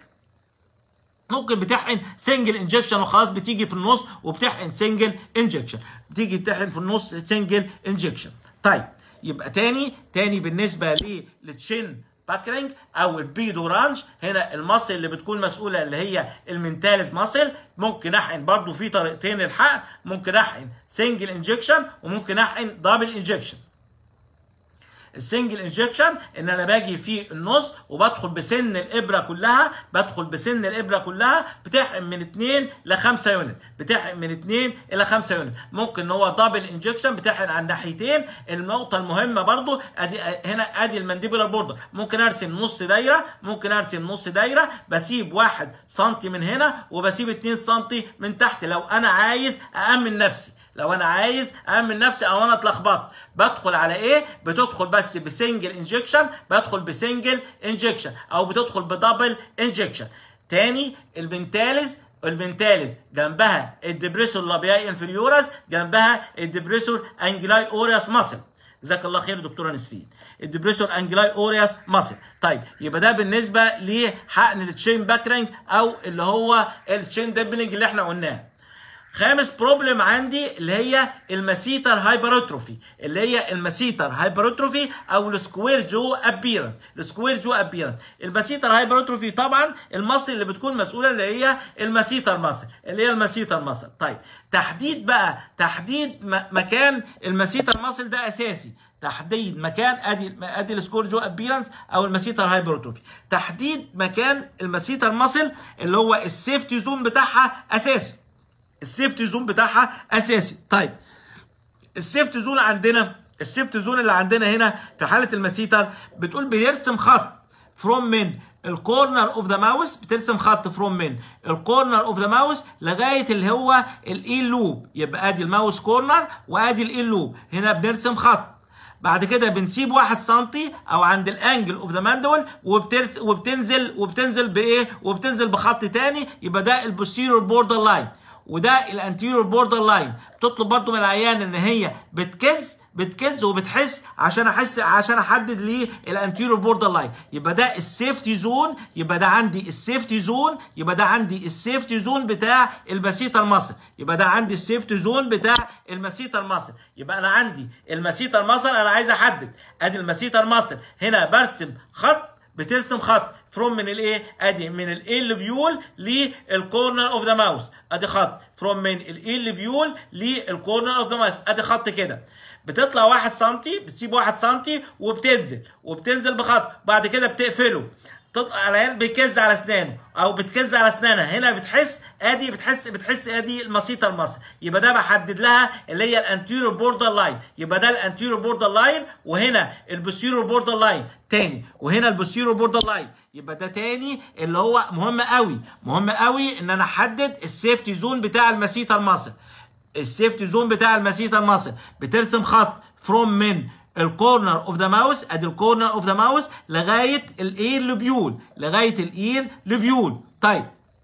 ممكن بتحقن سنجل انجكشن وخلاص بتيجي في النص وبتحقن سنجل انجكشن بتيجي تحقن في النص سنجل انجكشن طيب يبقى تاني تاني بالنسبه للتشين باكرينج او البيدو رانش هنا المصل اللي بتكون مسؤوله اللي هي المنتالز ماسل ممكن احقن برضو في طريقتين للحقن ممكن احقن سنجل انجكشن وممكن احقن دبل انجكشن السنجل انجكشن ان انا باجي في النص وبدخل بسن الابره كلها بدخل بسن الابره كلها بتحقن من 2 ل 5 يونت بتحقن من 2 الى 5 يونت ممكن ان هو دبل انجكشن بتحقن على الناحيتين النقطه المهمه برضو ادي هنا ادي المانديبولار بوردر ممكن ارسم نص دايره ممكن ارسم نص دايره بسيب 1 سم من هنا وبسيب 2 سم من تحت لو انا عايز اامن نفسي لو انا عايز امن نفسي او انا اتلخبطت بدخل على ايه بتدخل بس بسنجل انجكشن بدخل بسنجل انجكشن او بتدخل بدبل انجكشن تاني البنتالز البنتالز جنبها الدبريسور لابياي انفيريورس جنبها الدبريسور انجلاي اورياس ماسل جزاك الله خير دكتوره نسرين الدبريسور انجلاي اورياس ماسل طيب يبقى ده بالنسبه لحقن التشين باكرينج او اللي هو التشين ديبلنج اللي احنا قلناه خامس بروبلم عندي اللي هي المسيتر هايبرتروفي اللي هي المسيتر هايبرتروفي او السكوير جو ابيرنس السكوير جو ابيرنس المسيتر هايبرتروفي طبعا المصل اللي بتكون مسؤوله اللي هي المسيتر مصل اللي هي المسيتر مصل طيب تحديد بقى تحديد م- مكان المسيتر مصل ده اساسي تحديد مكان ادي ادي السكور جو ابيرنس او المسيتر هايبرتروفي تحديد مكان المسيتر مصل اللي هو السيفتي زون بتاعها اساسي السيفتي زون بتاعها اساسي طيب السيفتي زون عندنا السيفتي زون اللي عندنا هنا في حاله المسيتر بتقول بيرسم خط فروم من الكورنر اوف ذا ماوس بترسم خط فروم من الكورنر اوف ذا ماوس لغايه اللي هو الاي لوب يبقى ادي الماوس كورنر وادي الاي لوب هنا بنرسم خط بعد كده بنسيب واحد سنتي او عند الانجل اوف ذا ماندول وبترس وبتنزل وبتنزل بايه وبتنزل بخط تاني يبقى ده البوستيريور بوردر لاين وده الانتيريور بوردر لاين بتطلب برضو من العيان ان هي بتكز بتكز وبتحس عشان احس عشان احدد ليه الانتيريور بوردر لاين يبقى ده السيفتي زون يبقى ده عندي السيفتي زون يبقى ده عندي السيفتي زون بتاع المسيتر مصل يبقى ده عندي السيفتي زون بتاع المسيتر مصل يبقى انا عندي المسيتر مصل انا عايز احدد ادي المسيتر مصل هنا برسم خط بترسم خط فروم من الايه ادي من الايه اللي بيول للكورنر اوف ذا ماوس ادي خط فروم من الايه اللي بيول للكورنر اوف ذا ماوس ادي خط كده بتطلع واحد سنتي بتسيب واحد سنتي وبتنزل وبتنزل بخط بعد كده بتقفله تطلع العيال بيكز على اسنانه او بتكز على اسنانها هنا بتحس ادي بتحس بتحس ادي المسيطه المصل يبقى ده بحدد لها اللي هي الانتيريور بوردر لاين يبقى ده الانتيريور بوردر لاين وهنا البوستيريور بوردر لاين تاني وهنا البوستيريور بوردر لاين يبقى ده تاني اللي هو مهم قوي مهم قوي ان انا احدد السيفتي زون بتاع المسيطه المصل السيفتي زون بتاع المسيطه المصل بترسم خط فروم من الكورنر اوف ذا ماوس ادي الكورنر اوف ذا ماوس لغايه الاير لوبيول لغايه الاير لوبيول طيب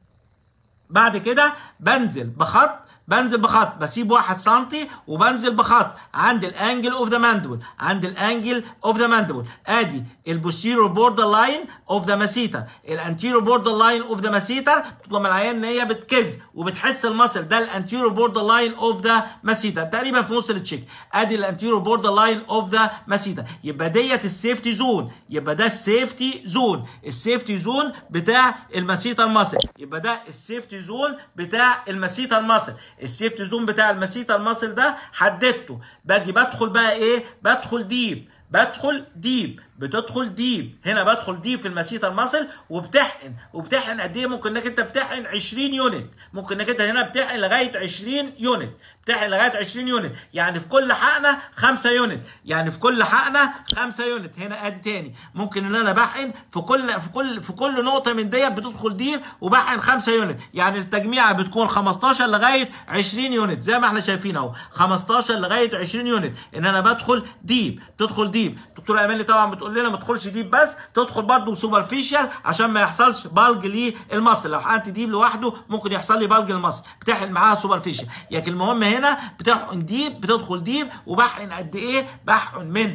بعد كده بنزل بخط بنزل بخط بسيب واحد سنتي وبنزل بخط عند الانجل اوف ذا ماندبل عند الانجل اوف ذا ماندبل ادي البوستيريور بوردر لاين اوف ذا مسيتر الانتيريور بوردر لاين اوف ذا مسيتر بتطلب من العيان ان هي بتكز وبتحس المصل ده الانتيريور بوردر لاين اوف ذا مسيتر تقريبا في نص التشيك ادي الانتيريور بوردر لاين اوف ذا مسيتر يبقى ديت السيفتي زون يبقى ده السيفتي زون السيفتي زون بتاع المسيتر ماسل يبقى ده السيفتي زون بتاع المسيتر ماسل السيفتي زون بتاع المسيتر ماسل ده حددته باجي بدخل بقى ايه بدخل ديب بدخل ديب بتدخل ديب هنا بدخل ديب في المسيتر ماسل وبتحقن وبتحقن قد ايه ممكن انك انت بتحقن 20 يونت ممكن انك انت هنا بتحقن لغايه 20 يونت بتحقن لغايه 20 يونت يعني في كل حقنه 5 يونت يعني في كل حقنه 5 يونت هنا ادي تاني ممكن ان انا بحقن في كل في كل في كل نقطه من ديت بتدخل ديب وبحقن 5 يونت يعني التجميعه بتكون 15 لغايه 20 يونت زي ما احنا شايفين اهو 15 لغايه 20 يونت ان انا بدخل ديب تدخل ديب دكتور امالي طبعا بتقول لنا ما تدخلش ديب بس تدخل برضه سوبرفيشال عشان ما يحصلش بالج للمصل لو حقنت ديب لوحده ممكن يحصل لي بالج للمصل بتحقن معاها سوبرفيشال لكن المهم هنا بتحقن ديب بتدخل ديب وبحقن قد ايه بحقن من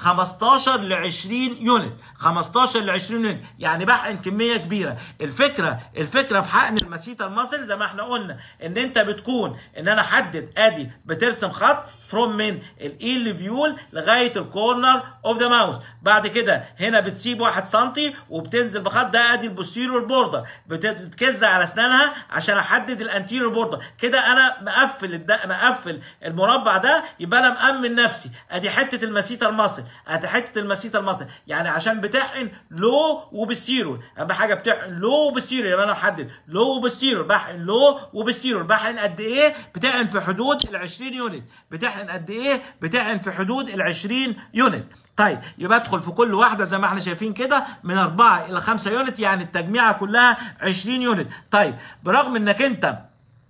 15 ل 20 يونت 15 ل 20 يونت يعني بحقن كميه كبيره الفكره الفكره في حقن المسيتر ماسل زي ما احنا قلنا ان انت بتكون ان انا احدد ادي بترسم خط فروم من الايل بيول لغايه الكورنر اوف ذا ماوس بعد كده هنا بتسيب واحد سنتي وبتنزل بخط ده ادي البوستيريور بوردر بتكز على اسنانها عشان احدد الانتيريور بوردر كده انا مقفل الد... مقفل المربع ده يبقى انا مامن نفسي ادي حته المسيتر ماسل ادي حته المسيتر ماسل يعني عشان بتحقن لو وبستيرول اهم حاجه بتحقن لو وبستيرول يبقى انا محدد لو وبستيرول بحقن لو وبستيرول بحقن قد ايه بتحقن في حدود ال 20 يونت بتحقن قد ايه بتحقن في حدود ال 20 يونت طيب يبقى ادخل في كل واحده زي ما احنا شايفين كده من 4 الى 5 يونت يعني التجميعه كلها 20 يونت طيب برغم انك انت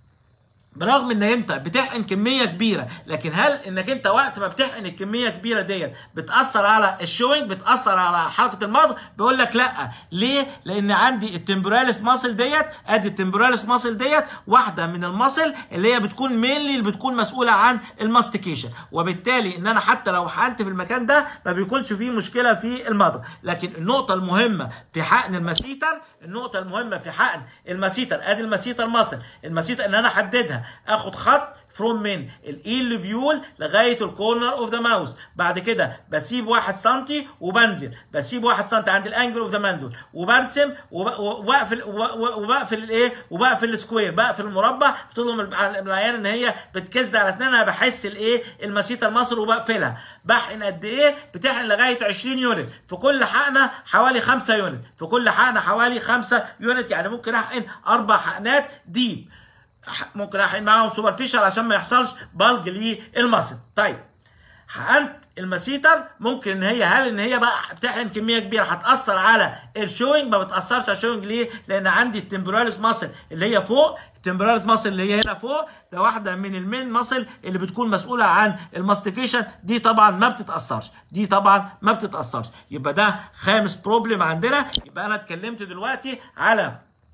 برغم ان انت بتحقن كميه كبيره لكن هل انك انت وقت ما بتحقن الكميه الكبيره ديت بتاثر على الشوينج بتاثر على حركه المضغ بيقول لك لا ليه لان عندي التمبوراليس ماسل ديت ادي التمبوراليس ماسل ديت واحده من الماسل اللي هي بتكون مينلي اللي بتكون مسؤوله عن الماستيكيشن وبالتالي ان انا حتى لو حقنت في المكان ده ما بيكونش فيه مشكله في المضغ لكن النقطه المهمه في حقن المسيتر النقطه المهمه في حقن المسيتر ادي المسيتر ماسل المسيتر ان انا احددها منها اخد خط فروم من الايل بيول لغايه الكورنر اوف ذا ماوس بعد كده بسيب واحد سنتي وبنزل بسيب واحد سنتي عند الانجل اوف ذا ماندول وبرسم وب- وبقفل و- وبقفل الايه وبقفل السكوير بقفل المربع بتطلب من العيان ان هي بتكز على اسنانها بحس الايه المسيطه المصل وبقفلها بحقن قد ايه بتحقن لغايه 20 يونت في كل حقنه حوالي 5 يونت في كل حقنه حوالي 5 يونت يعني ممكن احقن اربع حقنات ديب ممكن احقن معاهم سوبرفيشال عشان ما يحصلش بلج للمصل طيب حقنت المسيتر ممكن ان هي هل ان هي بقى بتحقن كميه كبيره هتاثر على الشوينج ما بتاثرش على الشوينج ليه؟ لان عندي التمبراليس ماسل اللي هي فوق التمبراليس ماسل اللي هي هنا فوق ده واحده من المين ماسل اللي بتكون مسؤوله عن الماستيكيشن دي طبعا ما بتتاثرش دي طبعا ما بتتاثرش يبقى ده خامس بروبلم عندنا يبقى انا اتكلمت دلوقتي على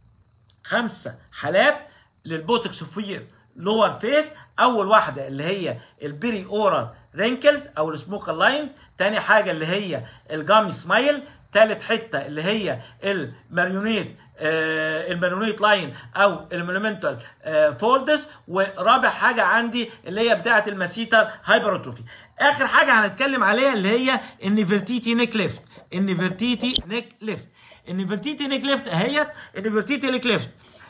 خمسه حالات للبوتوكس في لور فيس اول واحده اللي هي البيري اورال رينكلز او السموكر لاينز تاني حاجه اللي هي الجامي سمايل تالت حته اللي هي الماريونيت آه الماريونيت لاين او المونومنتال آه فولدز ورابع حاجه عندي اللي هي بتاعه الماسيتر هايبروتروفي اخر حاجه هنتكلم عليها اللي هي النيفرتيتي نيك ليفت النيفرتيتي نيك ليفت النيفرتيتي نيك ليفت اهيت النيفرتيتي نيك ليفت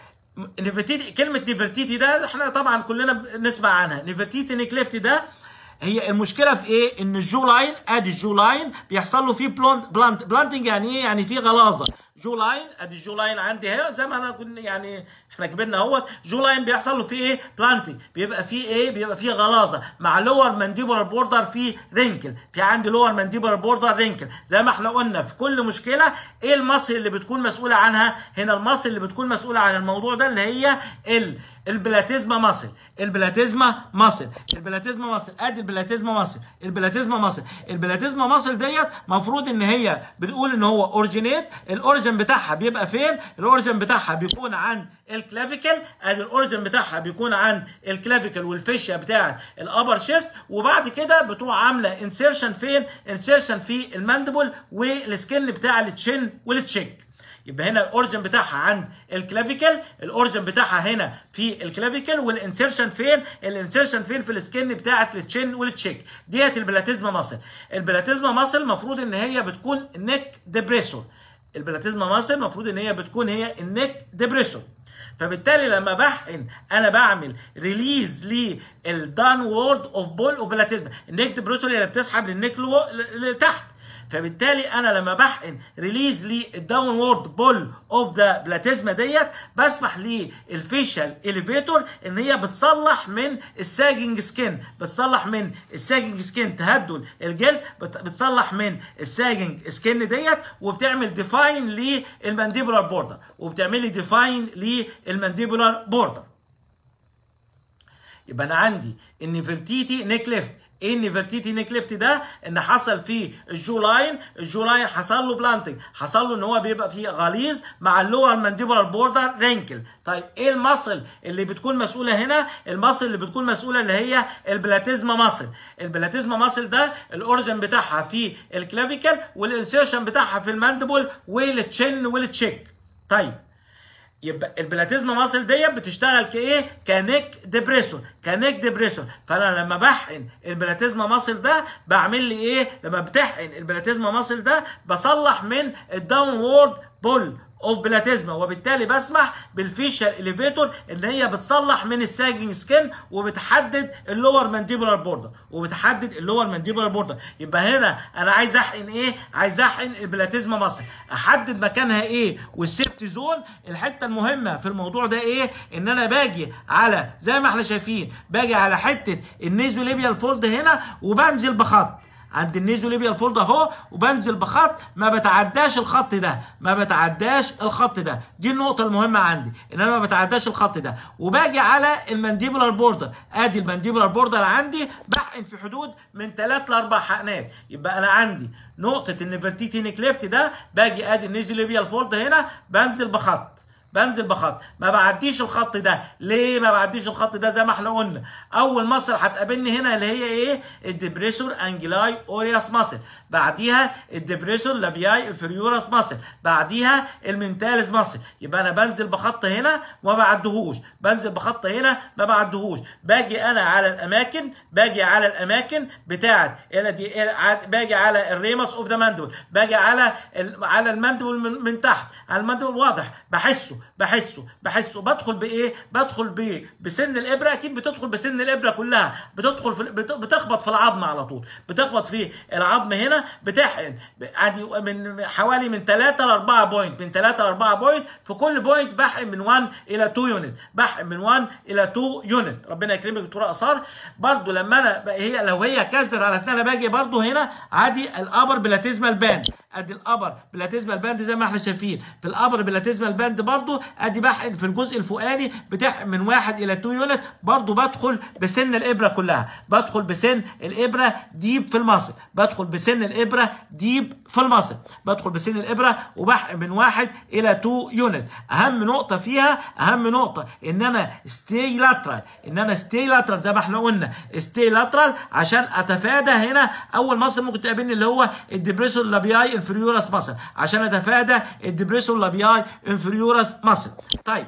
نيفرتيتي كلمه نيفرتيتي ده احنا طبعا كلنا بنسمع عنها نيفرتيتي نيك ليفت ده هي المشكله في ايه ان الجو لاين ادي الجو لاين بيحصل له فيه بلانت بلانت بلانتنج يعني ايه يعني فيه غلاظه جو لاين ادي الجو لاين عندي اهي زي ما انا كنا يعني احنا كبرنا اهوت جو لاين بيحصل له فيه ايه بلانتنج بيبقى فيه ايه بيبقى فيه غلاظه مع لور مانديبولار بوردر فيه رينكل في عندي لور مانديبولار بوردر رينكل زي ما احنا قلنا في كل مشكله ايه المصل اللي بتكون مسؤوله عنها هنا المصل اللي بتكون مسؤوله عن الموضوع ده اللي هي ال البلاتيزما ماسل البلاتيزما ماسل البلاتيزما ماسل ادي البلاتيزما ماسل البلاتيزما ماسل البلاتيزما ماسل ديت مفروض ان هي بنقول ان هو اوريجينيت الاوريجن بتاعها بيبقى فين الاوريجن بتاعها بيكون عن الكلافيكل ادي الاوريجن بتاعها بيكون عن الكلافيكل والفيشيا بتاعه الابر شيست وبعد كده بتروح عامله انسيرشن فين انسيرشن في الماندبل والسكن بتاع التشن والتشيك يبقى هنا الاوريجن بتاعها عند الكلافيكل الاوريجن بتاعها هنا في الكلافيكل والانسيرشن فين الانسيرشن فين في السكن بتاعه التشين والتشيك ديت البلاتيزما ماسل البلاتيزما ماسل المفروض ان هي بتكون نيك ديبريسور البلاتيزما ماسل المفروض ان هي بتكون هي النيك ديبريسور فبالتالي لما بحقن انا بعمل ريليز للدان وورد اوف بول اوف بلاتيزما النيك ديبريسور اللي بتسحب للنيك لو- لتحت فبالتالي انا لما بحقن ريليز للداون وورد بول اوف ذا بلاتيزما ديت بسمح للفيشال اليفيتور ان هي بتصلح من الساجنج سكين بتصلح من الساجنج سكين تهدل الجلد بت- بتصلح من الساجنج سكين ديت وبتعمل ديفاين للمانديبولار بوردر وبتعمل لي ديفاين للمانديبولار بوردر يبقى انا عندي النيفرتيتي نيك ليفت ايه النيفرتيتي نيك ليفت ده ان حصل فيه الجو لاين الجو لاين حصل له بلانتنج حصل له ان هو بيبقى فيه غليظ مع اللور مانديبولار بوردر رينكل طيب ايه المصل اللي بتكون مسؤوله هنا المصل اللي بتكون مسؤوله اللي هي البلاتيزما مصل البلاتيزما مصل ده الاوريجن بتاعها في الكلافيكل والانسيرشن بتاعها في المانديبول والتشن والتشيك طيب يبقى البلاتيزما ماسل ديت بتشتغل كايه كنيك ديبريسور كنيك ديبريسور فانا لما بحقن البلاتيزما ماسل ده بعمل لي ايه لما بتحقن البلاتيزما ماسل ده بصلح من الداون وورد بول اوف بلاتيزما وبالتالي بسمح بالفيشال اليفيتور ان هي بتصلح من الساجنج سكين وبتحدد اللور مانديبولار بوردر وبتحدد اللور مانديبولار بوردر يبقى هنا انا عايز احقن ايه عايز احقن البلاتيزما ماسل احدد مكانها ايه والسيفتي زون الحته المهمه في الموضوع ده ايه ان انا باجي على زي ما احنا شايفين باجي على حته النيزوليبيال فولد هنا وبنزل بخط عند النيزوليبيال فولد اهو وبنزل بخط ما بتعداش الخط ده ما بتعداش الخط ده دي النقطه المهمه عندي ان انا ما بتعداش الخط ده وباجي على المانديبولار بوردر ادي المانديبولار بوردر عندي بحقن في حدود من 3 ل 4 حقنات يبقى انا عندي نقطه النيفرتيتي نيك ليفت ده باجي ادي النيزوليبيال فولد هنا بنزل بخط بنزل بخط ما بعديش الخط ده ليه ما بعديش الخط ده زي ما احنا قلنا اول مصل هتقابلني هنا اللي هي ايه الدبريسور انجلاي اورياس ماسل بعديها الدبريسور لابياي انفيريورس ماسل بعديها المنتالز ماسل يبقى انا بنزل بخط هنا وما بعدهوش بنزل بخط هنا ما بعدهوش باجي انا على الاماكن باجي على الاماكن بتاعه دي باجي على الريمس اوف ذا ماندبل باجي على على الماندبل من, من تحت على الماندبل واضح بحسه بحسه بحسه بدخل بايه بدخل ب بسن الابره اكيد بتدخل بسن الابره كلها بتدخل في بتخبط في العظم على طول بتخبط في العظم هنا بتحقن عادي من حوالي من 3 ل 4 بوينت من 3 ل 4 بوينت في كل بوينت بحقن من 1 الى 2 يونت بحقن من 1 الى 2 يونت ربنا يكرمك دكتوره اثار برضو لما انا هي لو هي كسر على اسنان انا باجي برضو هنا عادي الابر بلاتيزمال باند ادي الابر بلاتيزمال باند زي ما احنا شايفين في الابر بلاتيزمال باند برضو ادي بحقن في الجزء الفوقاني بتحقن من 1 الى 2 يونت برضو بدخل بسن الابره كلها بدخل بسن الابره ديب في المصل بدخل بسن الابره ديب في المصل بدخل بسن الابره وبحقن من 1 الى 2 يونت اهم نقطه فيها اهم نقطه ان انا ستي لاترال ان انا ستي لاترال زي ما احنا قلنا ستي لاترال عشان اتفادى هنا اول مصل ممكن تقابلني اللي هو الدبريسور لابياي انفيريورس ماسل عشان اتفادى الدبريسور لابياي انفيريورس ماسل طيب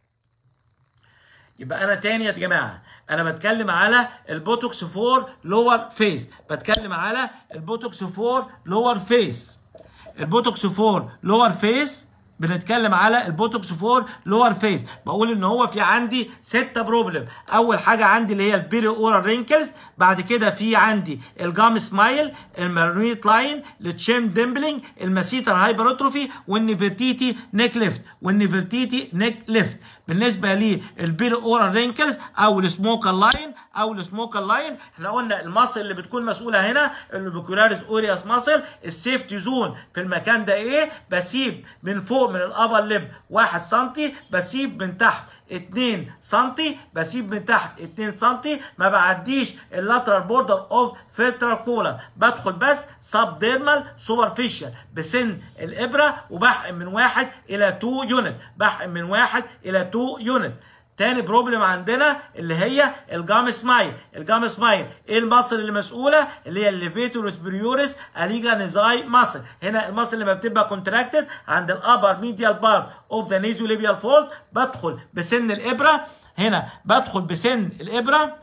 يبقى انا تاني يا جماعه انا بتكلم على البوتوكس فور لور فيس بتكلم على البوتوكس فور لور فيس البوتوكس فور لور فيس بنتكلم على البوتوكس فور لور فيس بقول ان هو في عندي ستة بروبلم اول حاجه عندي اللي هي البيري اورال رينكلز بعد كده في عندي الجام سمايل المارنيت لاين التشيم ديمبلينج الماسيتر هايبروتروفي والنيفرتيتي نيك ليفت والنيفرتيتي نيك ليفت بالنسبه للبيري اورال رينكلز او السموكر لاين او السموكر لاين احنا قلنا المصل اللي بتكون مسؤوله هنا البيكولاريس اورياس ماسل السيفتي زون في المكان ده ايه بسيب من فوق من الابر ليب 1 سم بسيب من تحت 2 سم بسيب من تحت 2 سم ما بعديش اللاترال بوردر اوف فيترال كولا بدخل بس سب ديرمال سوبرفيشال بسن الابره وبحقن من 1 الى 2 يونت بحقن من 1 الى 2 يونت تاني بروبلم عندنا اللي هي الجام سمايل الجام سمايل ايه المصل اللي مسؤوله اللي هي الليفيتورس بريوريس اليجا نيزاي ماسل هنا المصل لما بتبقى كونتراكتد عند الابر ميديال بارت اوف ذا نيزوليبيال فولد بدخل بسن الابره هنا بدخل بسن الابره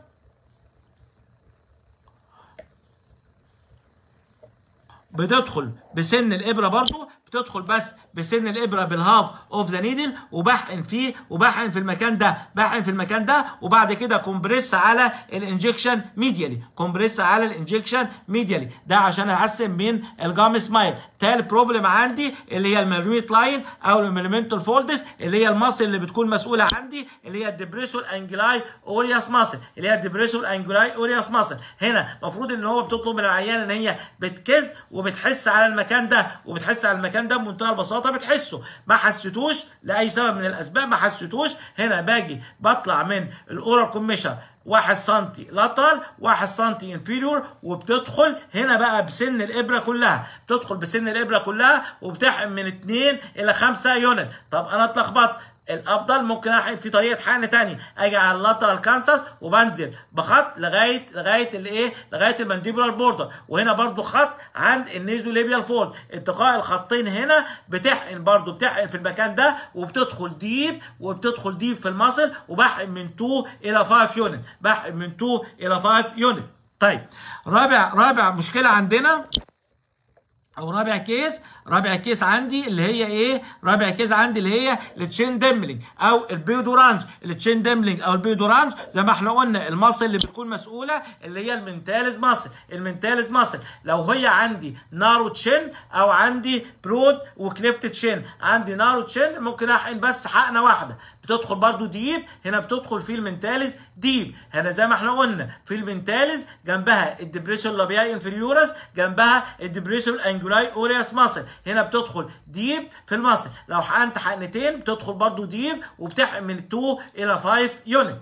بتدخل بسن الابره برضو بتدخل بس بسن الابره بالهاف اوف ذا نيدل وبحقن فيه وبحقن في المكان ده بحقن في المكان ده وبعد كده كومبريس على الانجكشن ميديالي كومبريس على الانجكشن ميديالي ده عشان احسن من الجام سمايل تالت بروبلم عندي اللي هي الميرميت لاين او الميليمنتال فولدس اللي هي المصل اللي بتكون مسؤوله عندي اللي هي الدبريسول انجلاي اورياس ماسل اللي هي الدبريسول انجلاي اورياس ماسل هنا المفروض ان هو بتطلب من العيان ان هي بتكز وبتحس على المكان ده وبتحس على المكان ده بمنتهى البساطه بتحسه ما حسيتوش لاي سبب من الاسباب ما حسيتوش هنا باجي بطلع من الاورال كوميشن 1 سم لاترال 1 سم انفيريور وبتدخل هنا بقى بسن الابره كلها بتدخل بسن الابره كلها وبتحقن من 2 الى 5 يونت طب انا اتلخبطت الافضل ممكن احقن في طريقه حقن ثانيه اجي على اللاترال كانسس وبنزل بخط لغايه لغايه الايه لغايه المانديبولار بوردر وهنا برضو خط عند النيزوليبيال فولد التقاء الخطين هنا بتحقن برضو بتحقن في المكان ده وبتدخل ديب وبتدخل ديب في المصل وبحقن من 2 الى 5 يونت بحقن من 2 الى 5 يونت طيب رابع رابع مشكله عندنا او رابع كيس رابع كيس عندي اللي هي ايه رابع كيس عندي اللي هي التشين ديملينج او البيودورانج التشين ديملينج او البيودورانج زي ما احنا قلنا المصل اللي بتكون مسؤوله اللي هي المنتالز ماسل المنتالز ماسل لو هي عندي نارو تشين او عندي برود وكليفت تشين عندي نارو تشين ممكن احقن بس حقنه واحده بتدخل برضو ديب هنا بتدخل في المنتالز ديب هنا زي ما احنا قلنا في المنتالز جنبها الدبريشن لابياي انفيريورس جنبها الدبريشن انجولاي اورياس ماسل هنا بتدخل ديب في الماسل لو حقنت حقنتين بتدخل برضو ديب وبتحقن من 2 الى 5 يونت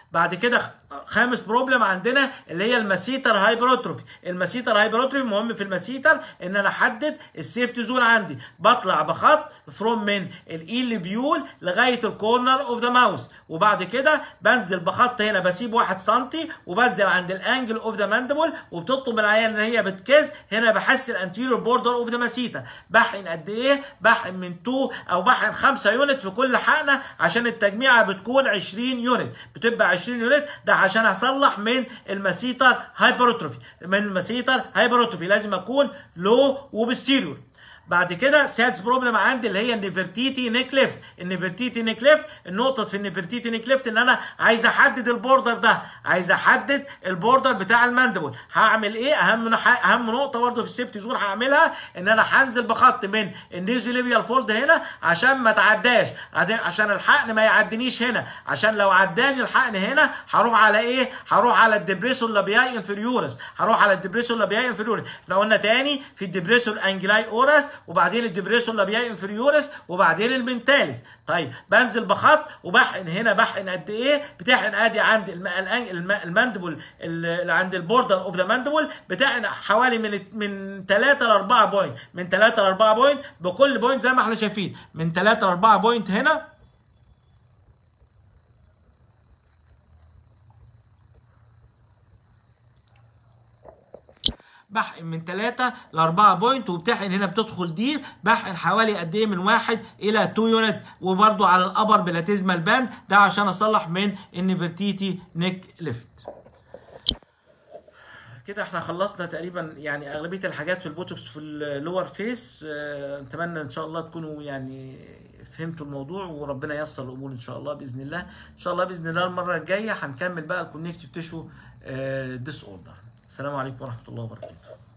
بعد كده خ- خامس بروبلم عندنا اللي هي المسيتر هايبروتروفي المسيتر هايبروتروفي مهم في المسيتر ان انا احدد السيفتي زون عندي بطلع بخط فروم من الاي بيول لغايه الكورنر اوف ذا ماوس وبعد كده بنزل بخط هنا بسيب 1 سم وبنزل عند الانجل اوف ذا ماندبل وبتطلب من العيان ان هي بتكز هنا بحس الانتيريور بوردر اوف ذا مسيتر بحقن قد ايه بحقن من 2 او بحقن 5 يونت في كل حقنه عشان التجميعه بتكون 20 يونت بتبقى 20 يونت ده عشان اصلح من المسيتر هايبروتروفي من المسيتر هايبروتروفي لازم اكون لو وبستيريور بعد كده سادس بروبلم عندي اللي هي النيفرتيتي نيك ليفت النيفرتيتي نيك ليفت النقطه في النيفرتيتي نيك ليفت ان انا عايز احدد البوردر ده عايز احدد البوردر بتاع الماندبل هعمل ايه اهم نح- اهم نقطه برده في السيفتي زون هعملها ان انا هنزل بخط من النيزوليبيال فولد هنا عشان ما تعداش عد- عشان الحقن ما يعدنيش هنا عشان لو عداني الحقن هنا هروح على ايه هروح على الدبريسور لابياي انفيريورس هروح على الدبريسور لابياي انفيريورس احنا قلنا تاني في الدبريسور انجلاي اورس وبعدين الدبريسور لابياي انفيريورس وبعدين المنتاليس طيب بنزل بخط وبحقن هنا بحقن قد ايه بتحقن ادي عند الم... الأن- الم... الماندبل اللي عند البوردر اوف ذا ماندبل بتحقن حوالي من من 3 ل 4 بوينت من 3 ل 4 بوينت بكل بوينت زي ما احنا شايفين من 3 ل 4 بوينت هنا بحقن من 3 ل 4 بوينت وبتحقن هنا بتدخل ديب بحقن حوالي قد ايه من 1 الى 2 يونت وبرده على الابر بلاتيزمال باند ده عشان اصلح من النيفرتيتي نيك ليفت كده احنا خلصنا تقريبا يعني اغلبيه الحاجات في البوتوكس في اللور فيس اه نتمنى ان شاء الله تكونوا يعني فهمتوا الموضوع وربنا ييسر الامور ان شاء الله باذن الله ان شاء الله باذن الله المره الجايه هنكمل بقى الكونكتيف تيشو ديس اوردر السلام عليكم ورحمه الله وبركاته